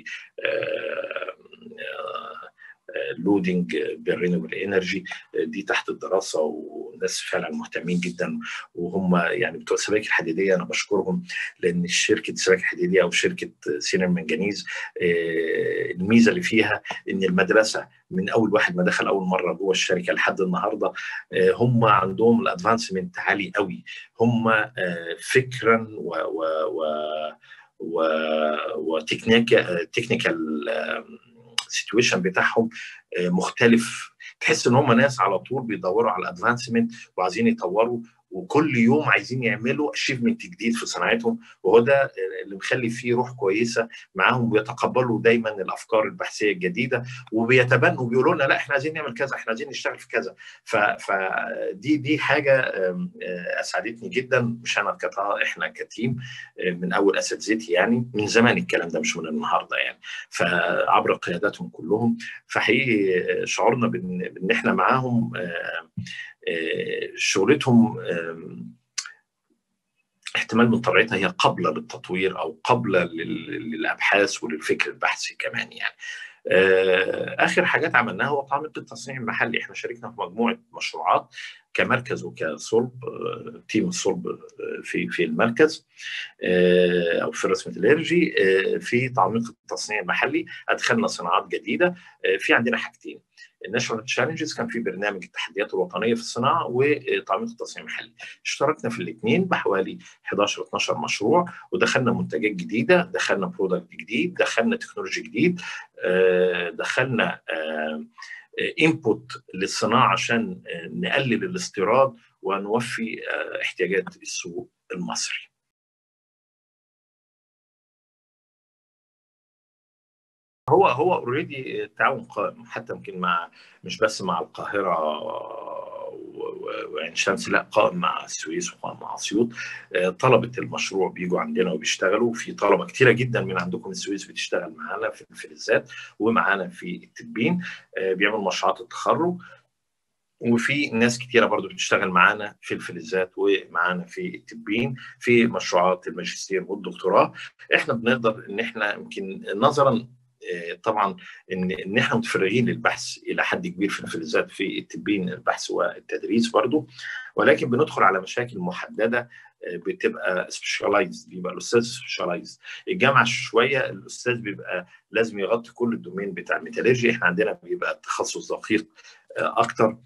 لودنج بالرينوبل انرجي دي تحت الدراسه والناس فعلا مهتمين جدا وهم يعني بتوع السبائك الحديديه انا بشكرهم لان شركه السبائك الحديديه او شركه سينا المنجنيز الميزه اللي فيها ان المدرسه من اول واحد ما دخل اول مره جوه الشركه لحد النهارده هم عندهم الادفانسمنت عالي قوي هم فكرا و, و, و و وتكنيكال تكنيكال السيتويشن بتاعهم مختلف تحس ان هم ناس على طول بيدوروا على الادفانسمنت وعايزين يطوروا وكل يوم عايزين يعملوا اشيفمنت جديد في صناعتهم وهو ده اللي مخلي فيه روح كويسه معاهم ويتقبلوا دايما الافكار البحثيه الجديده وبيتبنوا بيقولوا لنا لا احنا عايزين نعمل كذا احنا عايزين نشتغل في كذا فدي دي حاجه اسعدتني جدا مش انا كطا احنا كتيم من اول اساتذتي يعني من زمان الكلام ده مش من النهارده يعني فعبر قياداتهم كلهم فحقيقي شعورنا بان احنا معاهم شغلتهم احتمال من طبيعتها هي قابله للتطوير او قابله للابحاث وللفكر البحثي كمان يعني اخر حاجات عملناها هو تعميق التصنيع المحلي احنا شاركنا في مجموعه مشروعات كمركز وكصلب تيم الصلب في في المركز او في رسم الالرجي في تعميق التصنيع المحلي ادخلنا صناعات جديده في عندنا حاجتين الناشونال تشالنجز كان في برنامج التحديات الوطنيه في الصناعه وتعميق التصنيع المحلي اشتركنا في الاثنين بحوالي 11 12 مشروع ودخلنا منتجات جديده دخلنا برودكت جديد دخلنا تكنولوجي جديد دخلنا انبوت للصناعه عشان نقلل الاستيراد ونوفي احتياجات السوق المصري هو هو اوريدي التعاون قائم حتى يمكن مع مش بس مع القاهره وعين شمس لا قائم مع السويس وقائم مع اسيوط طلبه المشروع بيجوا عندنا وبيشتغلوا في طلبه كتيره جدا من عندكم السويس بتشتغل معانا في الفلزات ومعانا في التبين بيعملوا مشروعات التخرج وفي ناس كتيره برضو بتشتغل معانا في الفلزات ومعانا في التبين في مشروعات الماجستير والدكتوراه احنا بنقدر ان احنا يمكن نظرا طبعا ان ان احنا متفرغين للبحث الى حد كبير في الفلزات في التبين البحث والتدريس برضو ولكن بندخل على مشاكل محدده بتبقى سبيشالايز بيبقى الاستاذ سبيشالايز الجامعه شويه الاستاذ بيبقى لازم يغطي كل الدومين بتاع الميتالرجي احنا عندنا بيبقى التخصص دقيق اكتر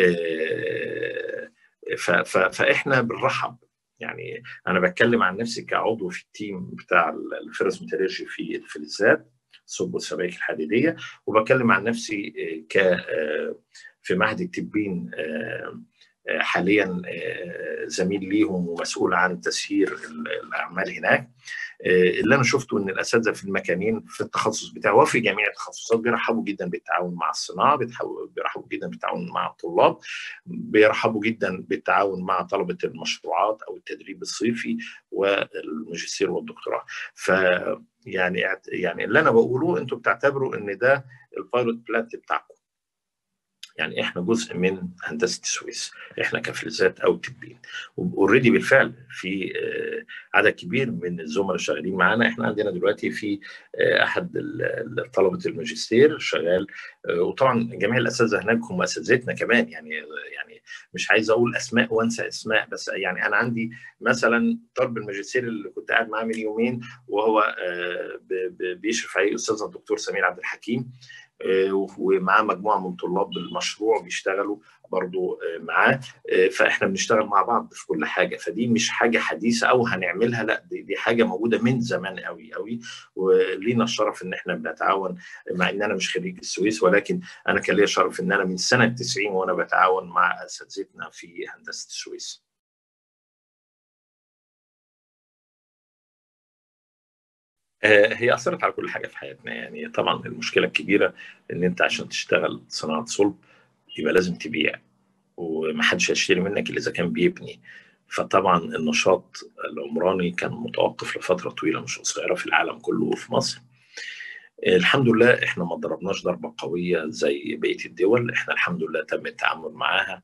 فاحنا بنرحب يعني انا بتكلم عن نفسي كعضو في التيم بتاع الفيرس ميتالرجي في الفلزات صب والسبائك الحديديه وبتكلم عن نفسي ك في معهد التبين حاليا زميل ليهم ومسؤول عن تسيير الاعمال هناك اللي انا شفته ان الاساتذه في المكانين في التخصص بتاعه وفي جميع التخصصات بيرحبوا جدا بالتعاون مع الصناعه بيرحبوا جدا بالتعاون مع الطلاب بيرحبوا جدا بالتعاون مع طلبه المشروعات او التدريب الصيفي والماجستير والدكتوراه ف يعني يعني اللي انا بقوله انتم بتعتبروا ان ده البايلوت بلانت بتاعكم يعني احنا جزء من هندسه السويس احنا كفلزات او تبين واوريدي بالفعل في عدد كبير من الزملاء الشغالين معانا احنا عندنا دلوقتي في احد طلبه الماجستير شغال وطبعا جميع الاساتذه هناك هم اساتذتنا كمان يعني يعني مش عايز اقول اسماء وانسى اسماء بس يعني انا عندي مثلا طالب الماجستير اللي كنت قاعد معاه من يومين وهو بيشرف عليه استاذنا الدكتور سمير عبد الحكيم ومعاه مجموعه من طلاب المشروع بيشتغلوا برضو معاه فاحنا بنشتغل مع بعض في كل حاجه فدي مش حاجه حديثه او هنعملها لا دي, دي حاجه موجوده من زمان قوي قوي ولينا الشرف ان احنا بنتعاون مع ان انا مش خريج السويس ولكن انا كان ليا شرف ان انا من سنه 90 وانا بتعاون مع اساتذتنا في هندسه السويس. هي اثرت على كل حاجه في حياتنا يعني طبعا المشكله الكبيره ان انت عشان تشتغل صناعه صلب يبقى لازم تبيع ومحدش هيشتري منك الا اذا كان بيبني فطبعا النشاط العمراني كان متوقف لفتره طويله مش قصيره في العالم كله وفي مصر الحمد لله احنا ما ضربناش ضربه قويه زي بقيه الدول احنا الحمد لله تم التعامل معاها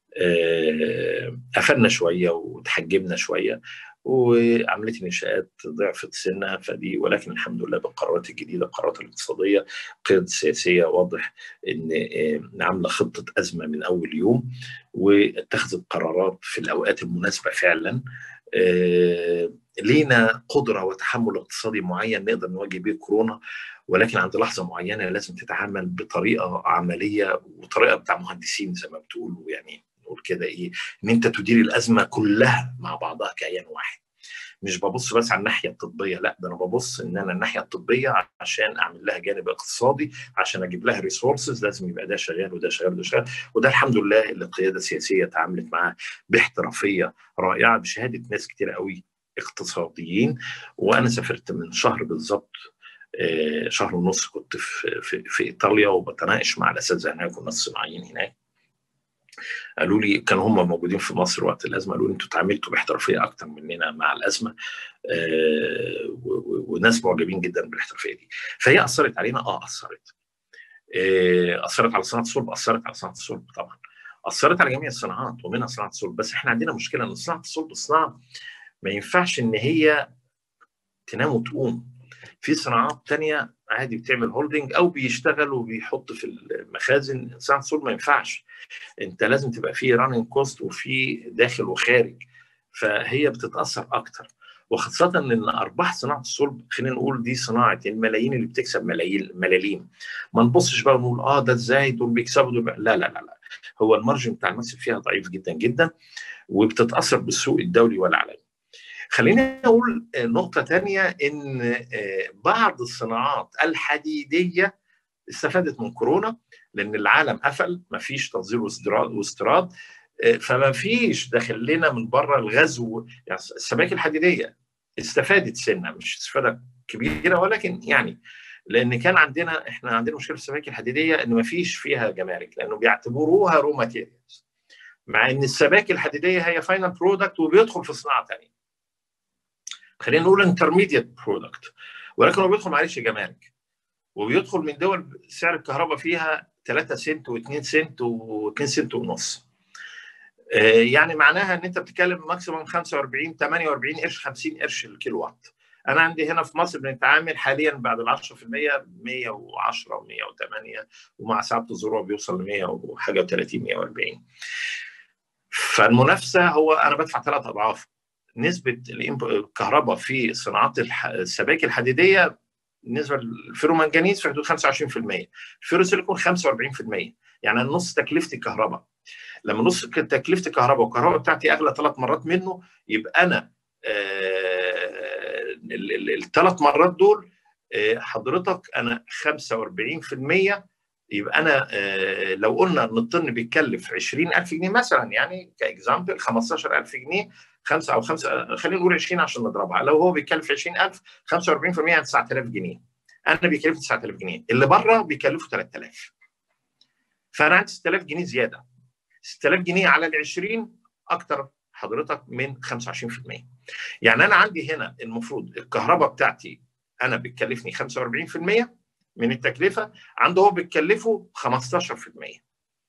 قفلنا شويه وتحجبنا شويه وعمليه الانشاءات ضعفت سنه فدي ولكن الحمد لله بالقرارات الجديده القرارات الاقتصاديه القياده السياسيه واضح ان عامله خطه ازمه من اول يوم واتخذت قرارات في الاوقات المناسبه فعلا لينا قدره وتحمل اقتصادي معين نقدر نواجه بيه كورونا ولكن عند لحظه معينه لازم تتعامل بطريقه عمليه وطريقه بتاع مهندسين زي ما بتقولوا يعني نقول كده ايه ان انت تدير الازمه كلها مع بعضها كيان واحد مش ببص بس على الناحيه الطبيه لا ده انا ببص ان انا الناحيه الطبيه عشان اعمل لها جانب اقتصادي عشان اجيب لها ريسورسز لازم يبقى ده شغال وده شغال وده شغال وده الحمد لله اللي القياده السياسيه تعاملت معاه باحترافيه رائعه بشهاده ناس كتير قوي اقتصاديين وانا سافرت من شهر بالظبط شهر ونص كنت في, في, في ايطاليا وبتناقش مع الاساتذه هناك والناس الصناعيين هناك قالوا لي كانوا هم موجودين في مصر وقت الازمه قالوا لي انتوا اتعاملتوا باحترافيه اكتر مننا مع الازمه آه وناس معجبين جدا بالاحترافيه دي فهي اثرت علينا اه اثرت آه اثرت على صناعه الصلب اثرت على صناعه الصلب طبعا اثرت على جميع الصناعات ومنها صناعه الصلب بس احنا عندنا مشكله ان صناعه الصلب صناعه ما ينفعش ان هي تنام وتقوم في صناعات تانية عادي بتعمل هولدنج او بيشتغل وبيحط في المخازن صناعه الصلب ما ينفعش انت لازم تبقى في راننج كوست وفي داخل وخارج فهي بتتاثر اكتر وخاصة ان ارباح صناعة الصلب خلينا نقول دي صناعة الملايين اللي بتكسب ملايين ملاليم ما نبصش بقى ونقول اه ده ازاي دول بيكسبوا دول لا لا لا لا هو المارجن بتاع المكسب فيها ضعيف جدا جدا وبتتاثر بالسوق الدولي والعالمي خليني اقول نقطة تانية ان بعض الصناعات الحديدية استفادت من كورونا لان العالم قفل ما فيش تصدير واستيراد فما فيش داخل لنا من بره الغزو يعني السبائك الحديديه استفادت سنه مش استفاده كبيره ولكن يعني لان كان عندنا احنا عندنا مشكله في السبائك الحديديه ان ما فيش فيها جمارك لانه بيعتبروها رو ماتيريالز مع ان السبائك الحديديه هي فاينل برودكت وبيدخل في صناعه ثانيه خلينا نقول انترميديت برودكت ولكن هو بيدخل معلش جمارك وبيدخل من دول سعر الكهرباء فيها 3 سنت و2 سنت و2 سنت ونص يعني معناها ان انت بتتكلم ماكسيموم 45 48 قرش 50 قرش الكيلو وات انا عندي هنا في مصر بنتعامل حاليا بعد ال 10% 110 و108 ومع ساعات الذروه بيوصل ل 100 وحاجه و30 140 فالمنافسه هو انا بدفع ثلاث اضعاف نسبه الكهرباء في صناعات السبائك الحديديه بالنسبه للفيرومنجانيز في حدود 25% الفيروسيليكون 45% يعني نص تكلفه الكهرباء لما نص تكلفه الكهرباء والكهرباء بتاعتي اغلى ثلاث مرات منه يبقى انا الثلاث مرات دول حضرتك انا 45% يبقى انا لو قلنا ان الطن بيتكلف 20000 جنيه مثلا يعني كاكزامبل 15000 جنيه 5 او 5 خلينا نقول 20 عشان نضربها لو هو بيكلف 20000 45% يعني 9000 جنيه انا بيكلفني 9000 جنيه اللي بره بيكلفوا 3000 فانا عندي 6000 جنيه زياده 6000 جنيه على ال 20 اكتر حضرتك من 25% يعني انا عندي هنا المفروض الكهرباء بتاعتي انا بتكلفني 45% من التكلفه عنده هو بتكلفه 15%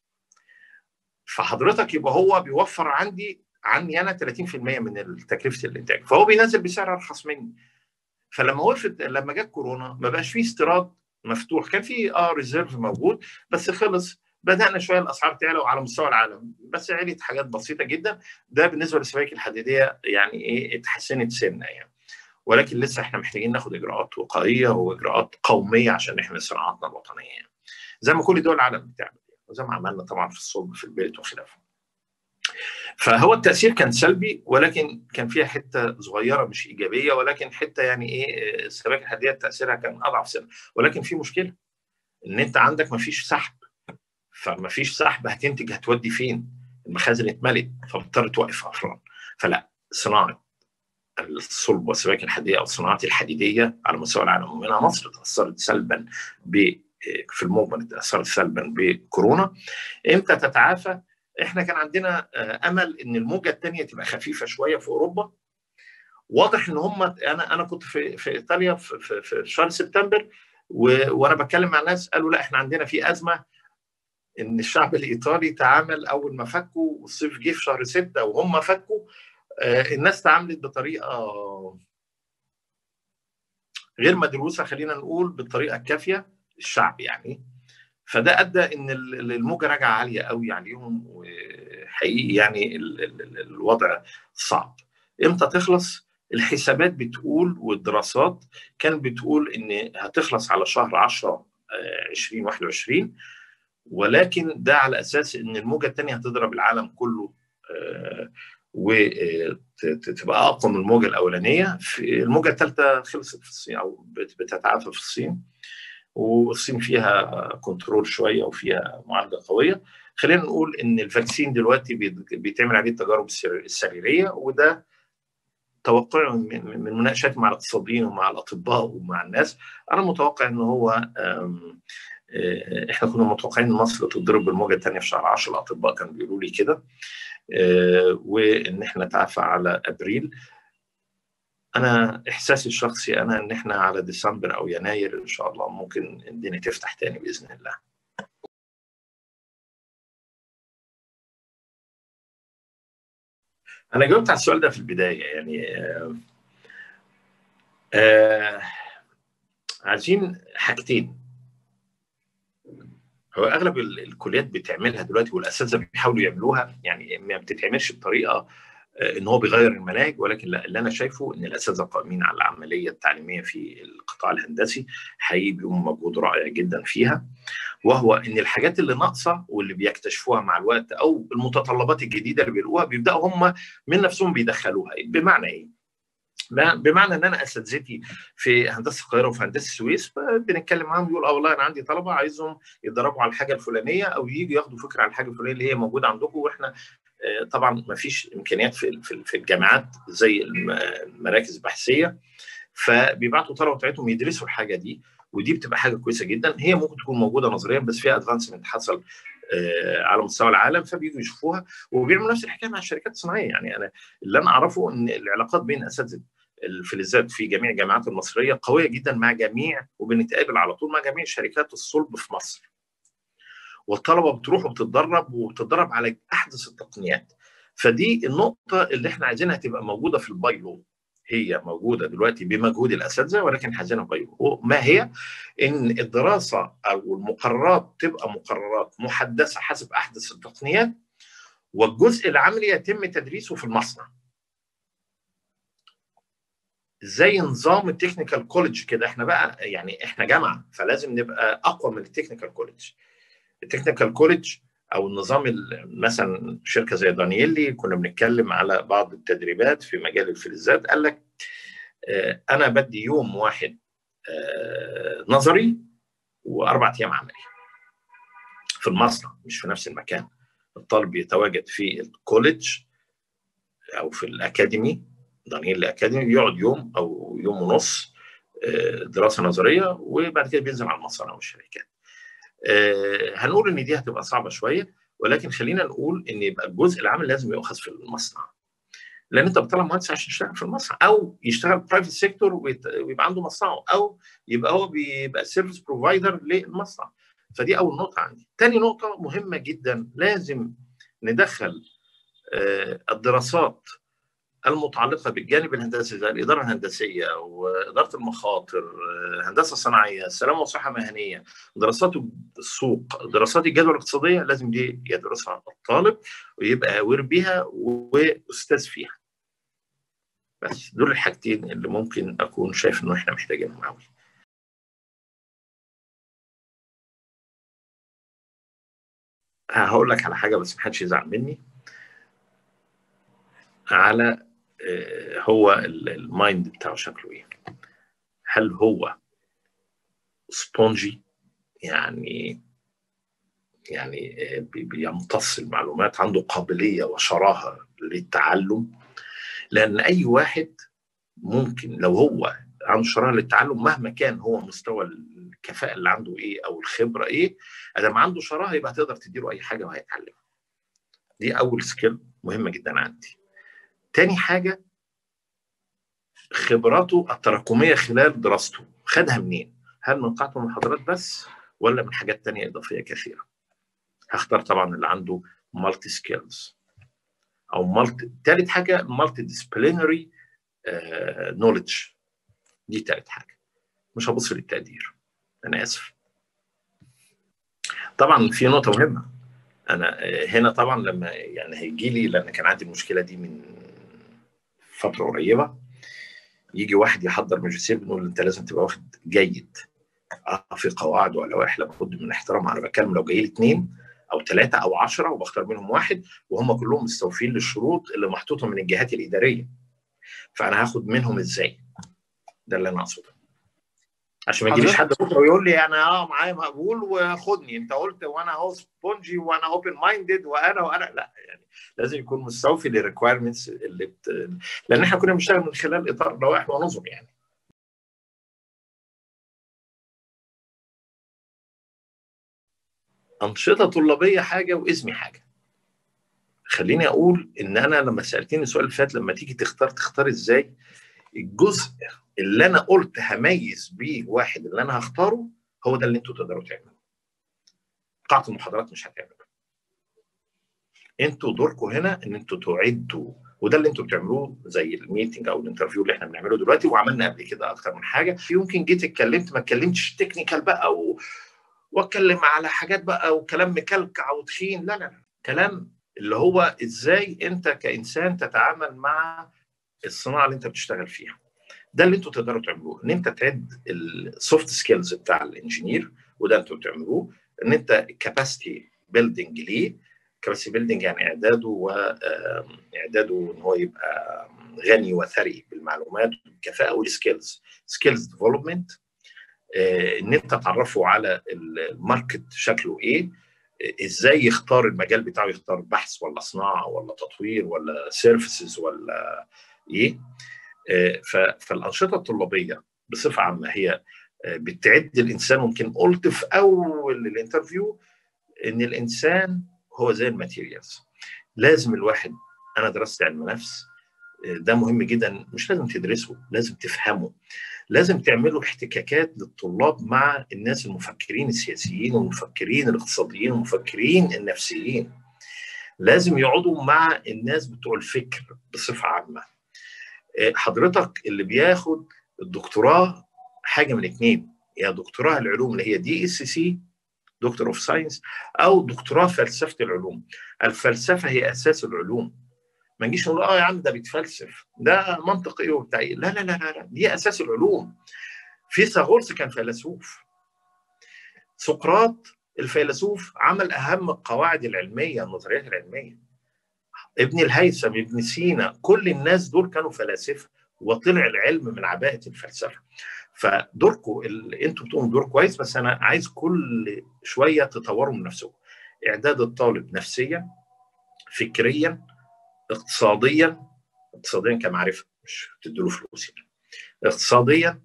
فحضرتك يبقى هو بيوفر عندي عني انا 30% من تكلفه الانتاج فهو بينزل بسعر ارخص مني فلما وقفت لما جت كورونا ما بقاش فيه استيراد مفتوح كان في اه ريزيرف موجود بس خلص بدانا شويه الاسعار تعلى على مستوى العالم بس عليت حاجات بسيطه جدا ده بالنسبه للسبائك الحديديه يعني ايه اتحسنت سنه يعني ولكن لسه احنا محتاجين ناخد اجراءات وقائيه واجراءات قوميه عشان نحمي صناعاتنا الوطنيه يعني. زي ما كل دول العالم بتعمل وزي ما عملنا طبعا في الصلب في البيت وخلافه. فهو التاثير كان سلبي ولكن كان فيها حته صغيره مش ايجابيه ولكن حته يعني ايه السبائك الحديديه تاثيرها كان اضعف سنه ولكن في مشكله ان انت عندك ما فيش سحب فما فيش سحب هتنتج هتودي فين؟ المخازن اتملت فاضطر توقف افران فلا صناعه الصلب والسبائك الحديديه او الصناعات الحديديه على مستوى العالم ومنها مصر تاثرت سلبا ب في المجمل تاثرت سلبا بكورونا امتى تتعافى؟ احنا كان عندنا امل ان الموجه الثانيه تبقى خفيفه شويه في اوروبا واضح ان هم انا انا كنت في في ايطاليا في, في, في شهر سبتمبر وانا بتكلم مع ناس قالوا لا احنا عندنا في ازمه ان الشعب الايطالي تعامل اول ما فكوا والصيف جه في شهر ستة وهم فكوا الناس تعاملت بطريقه غير مدروسه خلينا نقول بالطريقه الكافيه الشعب يعني فده ادى ان الموجه راجعه عاليه قوي عليهم وحقيقي يعني الوضع صعب امتى تخلص الحسابات بتقول والدراسات كانت بتقول ان هتخلص على شهر 10 2021 ولكن ده على اساس ان الموجه الثانيه هتضرب العالم كله وتبقى اقوى من الموجه الاولانيه في الموجه الثالثه خلصت في الصين او بتتعافى في الصين والصين فيها كنترول شويه وفيها معالجه قويه خلينا نقول ان الفاكسين دلوقتي بيتعمل عليه التجارب السريريه وده توقعي من مناقشات مع الاقتصاديين ومع الاطباء ومع الناس انا متوقع ان هو احنا كنا متوقعين ان مصر تضرب بالموجه الثانيه في شهر 10 الاطباء كانوا بيقولوا لي كده وان احنا نتعافى على ابريل انا احساسي الشخصي انا ان احنا على ديسمبر او يناير ان شاء الله ممكن الدنيا تفتح تاني باذن الله انا جاوبت على السؤال ده في البدايه يعني آه آه عايزين حاجتين هو اغلب الكليات بتعملها دلوقتي والاساتذه بيحاولوا يعملوها يعني ما بتتعملش بطريقه ان هو بيغير المناهج ولكن اللي انا شايفه ان الاساتذه قائمين على العمليه التعليميه في القطاع الهندسي حقيقي بيقوموا مجهود رائع جدا فيها وهو ان الحاجات اللي ناقصه واللي بيكتشفوها مع الوقت او المتطلبات الجديده اللي بيلاقوها بيبداوا هم من نفسهم بيدخلوها بمعنى ايه؟ بمعنى ان انا اساتذتي في هندسه القاهره وفي هندسه السويس بنتكلم معاهم يقول اه والله انا عندي طلبه عايزهم يتدربوا على الحاجه الفلانيه او يجوا ياخدوا فكره على الحاجه الفلانيه اللي هي موجوده عندكم واحنا طبعا ما فيش امكانيات في في الجامعات زي المراكز البحثيه فبيبعتوا الطلبه بتاعتهم يدرسوا الحاجه دي ودي بتبقى حاجه كويسه جدا هي ممكن تكون موجوده نظريا بس فيها ادفانسمنت حصل على مستوى العالم فبييجوا يشوفوها وبيعملوا نفس الحكايه مع الشركات الصناعيه يعني انا اللي انا اعرفه ان العلاقات بين اساتذه الفلزات في جميع الجامعات المصريه قويه جدا مع جميع وبنتقابل على طول مع جميع شركات الصلب في مصر. والطلبه بتروح وبتتدرب وبتتدرب على احدث التقنيات. فدي النقطه اللي احنا عايزينها تبقى موجوده في البايلو هي موجوده دلوقتي بمجهود الاساتذه ولكن حزينه غيره ما هي ان الدراسه او المقررات تبقى مقررات محدثه حسب احدث التقنيات والجزء العملي يتم تدريسه في المصنع زي نظام التكنيكال كوليدج كده احنا بقى يعني احنا جامعه فلازم نبقى اقوى من التكنيكال كوليدج التكنيكال كوليدج او النظام مثلا شركه زي دانييلي كنا بنتكلم على بعض التدريبات في مجال الفلزات قال لك انا بدي يوم واحد نظري واربع ايام عملي في المصنع مش في نفس المكان الطالب يتواجد في الكوليدج او في الاكاديمي دانييلي اكاديمي يقعد يوم او يوم ونص دراسه نظريه وبعد كده بينزل على المصانع والشركات آه هنقول ان دي هتبقى صعبه شويه ولكن خلينا نقول ان يبقى الجزء العام لازم يؤخذ في المصنع لان انت بتطلع مهندس عشان يشتغل في المصنع او يشتغل برايفت سيكتور ويبقى عنده مصنعه او يبقى هو بيبقى سيرفيس بروفايدر للمصنع فدي اول نقطه عندي تاني نقطه مهمه جدا لازم ندخل آه الدراسات المتعلقه بالجانب الهندسي زي الاداره الهندسيه واداره المخاطر هندسه صناعيه السلامه والصحه مهنيه دراسات السوق دراسات الجدوى الاقتصاديه لازم دي يدرسها الطالب ويبقى اوير بيها واستاذ فيها بس دول الحاجتين اللي ممكن اكون شايف انه احنا محتاجينهم قوي هقول لك على حاجه بس محدش يزعل مني على هو المايند بتاعه شكله ايه هل هو سبونجي يعني يعني بيمتص المعلومات عنده قابليه وشراهه للتعلم لان اي واحد ممكن لو هو عنده شراهه للتعلم مهما كان هو مستوى الكفاءه اللي عنده ايه او الخبره ايه ادام عنده شراهه يبقى تقدر تديله اي حاجه وهيتعلمها دي اول سكيل مهمه جدا عندي تاني حاجة خبراته التراكمية خلال دراسته خدها منين؟ هل من قاعة المحاضرات بس ولا من حاجات تانية إضافية كثيرة؟ هختار طبعا اللي عنده مالتي سكيلز أو مالتي تالت حاجة مالتي ديسبلينري نوليدج دي تالت حاجة مش هبص للتقدير أنا آسف طبعا في نقطة مهمة أنا هنا طبعا لما يعني هيجي لي لأن كان عندي المشكلة دي من فتره قريبه يجي واحد يحضر ماجستير بنقول انت لازم تبقى واخد جيد اه في قواعد ولوائح لابد من احترامها انا بتكلم لو جاي لي اثنين او ثلاثه او عشرة وبختار منهم واحد وهم كلهم مستوفين للشروط اللي محطوطه من الجهات الاداريه فانا هاخد منهم ازاي؟ ده اللي انا اقصده عشان ما يجيليش حد بكره ويقول لي انا اه معايا مقبول وخدني انت قلت وانا اهو سبونجي وانا اوبن مايندد وانا وانا لا يعني لازم يكون مستوفي للريكوايرمنتس اللي بت... لان احنا كنا بنشتغل من خلال اطار لوائح ونظم يعني انشطه طلابيه حاجه واسمي حاجه خليني اقول ان انا لما سالتني السؤال اللي فات لما تيجي تختار تختار ازاي الجزء اللي انا قلت هميز بيه واحد اللي انا هختاره هو ده اللي انتوا تقدروا تعملوه قاعه المحاضرات مش هتعمله انتوا دوركم هنا ان انتوا تعدوا وده اللي انتوا بتعملوه زي الميتنج او الانترفيو اللي احنا بنعمله دلوقتي وعملنا قبل كده اكتر من حاجه يمكن جيت اتكلمت ما اتكلمتش تكنيكال بقى و... واتكلم على حاجات بقى وكلام مكلكع وتخين لا لا لا كلام اللي هو ازاي انت كانسان تتعامل مع الصناعه اللي انت بتشتغل فيها ده اللي انتوا تقدروا تعملوه ان انت تعد السوفت سكيلز بتاع الانجينير وده انتوا بتعملوه ان انت كاباسيتي بيلدينج ليه كاباسيتي بيلدينج يعني اعداده واعداده ان هو يبقى غني وثري بالمعلومات والكفاءه والسكيلز سكيلز ديفلوبمنت ان انت تعرفه على الماركت شكله ايه ازاي يختار المجال بتاعه يختار بحث ولا صناعه ولا تطوير ولا سيرفيسز ولا ايه فالانشطه الطلابيه بصفه عامه هي بتعد الانسان ممكن قلت في اول الانترفيو ان الانسان هو زي الماتيريالز لازم الواحد انا درست علم نفس ده مهم جدا مش لازم تدرسه لازم تفهمه لازم تعملوا احتكاكات للطلاب مع الناس المفكرين السياسيين والمفكرين الاقتصاديين والمفكرين النفسيين لازم يقعدوا مع الناس بتوع الفكر بصفه عامه حضرتك اللي بياخد الدكتوراه حاجه من اثنين يا دكتوراه العلوم اللي هي دي اس سي دكتور اوف ساينس او دكتوراه فلسفه العلوم الفلسفه هي اساس العلوم ما نجيش نقول اه يا عم ده بيتفلسف ده منطق ايه وبتاع لا لا لا لا دي اساس العلوم فيثاغورس كان فيلسوف سقراط الفيلسوف عمل اهم القواعد العلميه النظريات العلميه ابن الهيثم ابن سينا كل الناس دول كانوا فلاسفه وطلع العلم من عباءه الفلسفه فدوركم انتوا بتقوموا دور كويس بس انا عايز كل شويه تطوروا من نفسكم اعداد الطالب نفسيا فكريا اقتصاديا اقتصاديا كمعرفه مش بتديله فلوس يعني اقتصاديا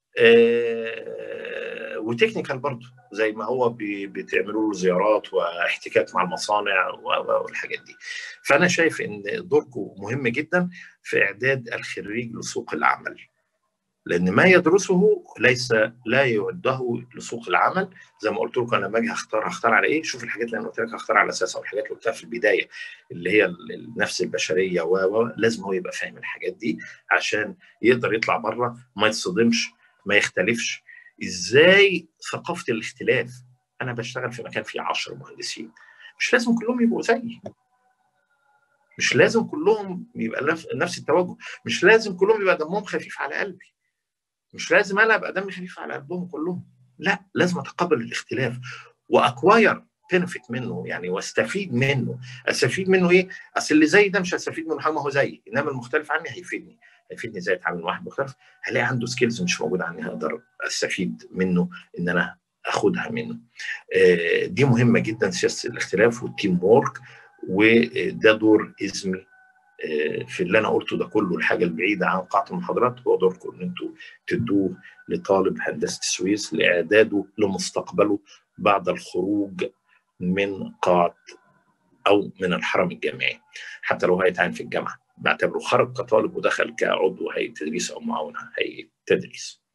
آه وتكنيكال برضه زي ما هو بتعملوا له زيارات واحتكاك مع المصانع والحاجات دي فانا شايف ان دوركم مهم جدا في اعداد الخريج لسوق العمل لان ما يدرسه ليس لا يعده لسوق العمل زي ما قلت لكم انا لما اجي هختار هختار على ايه شوف الحاجات اللي انا قلت لك هختار على اساسها والحاجات اللي قلتها في البدايه اللي هي النفس البشريه و لازم هو يبقى فاهم الحاجات دي عشان يقدر يطلع بره ما يتصدمش ما يختلفش ازاي ثقافه الاختلاف انا بشتغل في مكان فيه 10 مهندسين مش لازم كلهم يبقوا زيي مش لازم كلهم يبقى نفس التوجه مش لازم كلهم يبقى دمهم خفيف على قلبي مش لازم انا ابقى دمي خفيف على قلبهم كلهم لا لازم اتقبل الاختلاف واكواير بنفيت منه يعني واستفيد منه استفيد منه ايه اصل اللي زي ده مش هستفيد منه حاجه ما هو زيي انما المختلف عني هيفيدني هيفيدني ازاي اتعامل مع واحد مختلف هلاقي عنده سكيلز مش موجوده عني هقدر استفيد منه ان انا اخدها منه آه دي مهمه جدا سياسه الاختلاف والتيم وورك وده دور ازمي في اللي انا قلته ده كله الحاجه البعيده عن قاعه المحاضرات هو دوركم ان انتوا تدوه لطالب هندسه السويس لاعداده لمستقبله بعد الخروج من قاعه او من الحرم الجامعي حتى لو هيتعين في الجامعه بعتبره خرج كطالب ودخل كعضو هيئه تدريس او معاون هيئه تدريس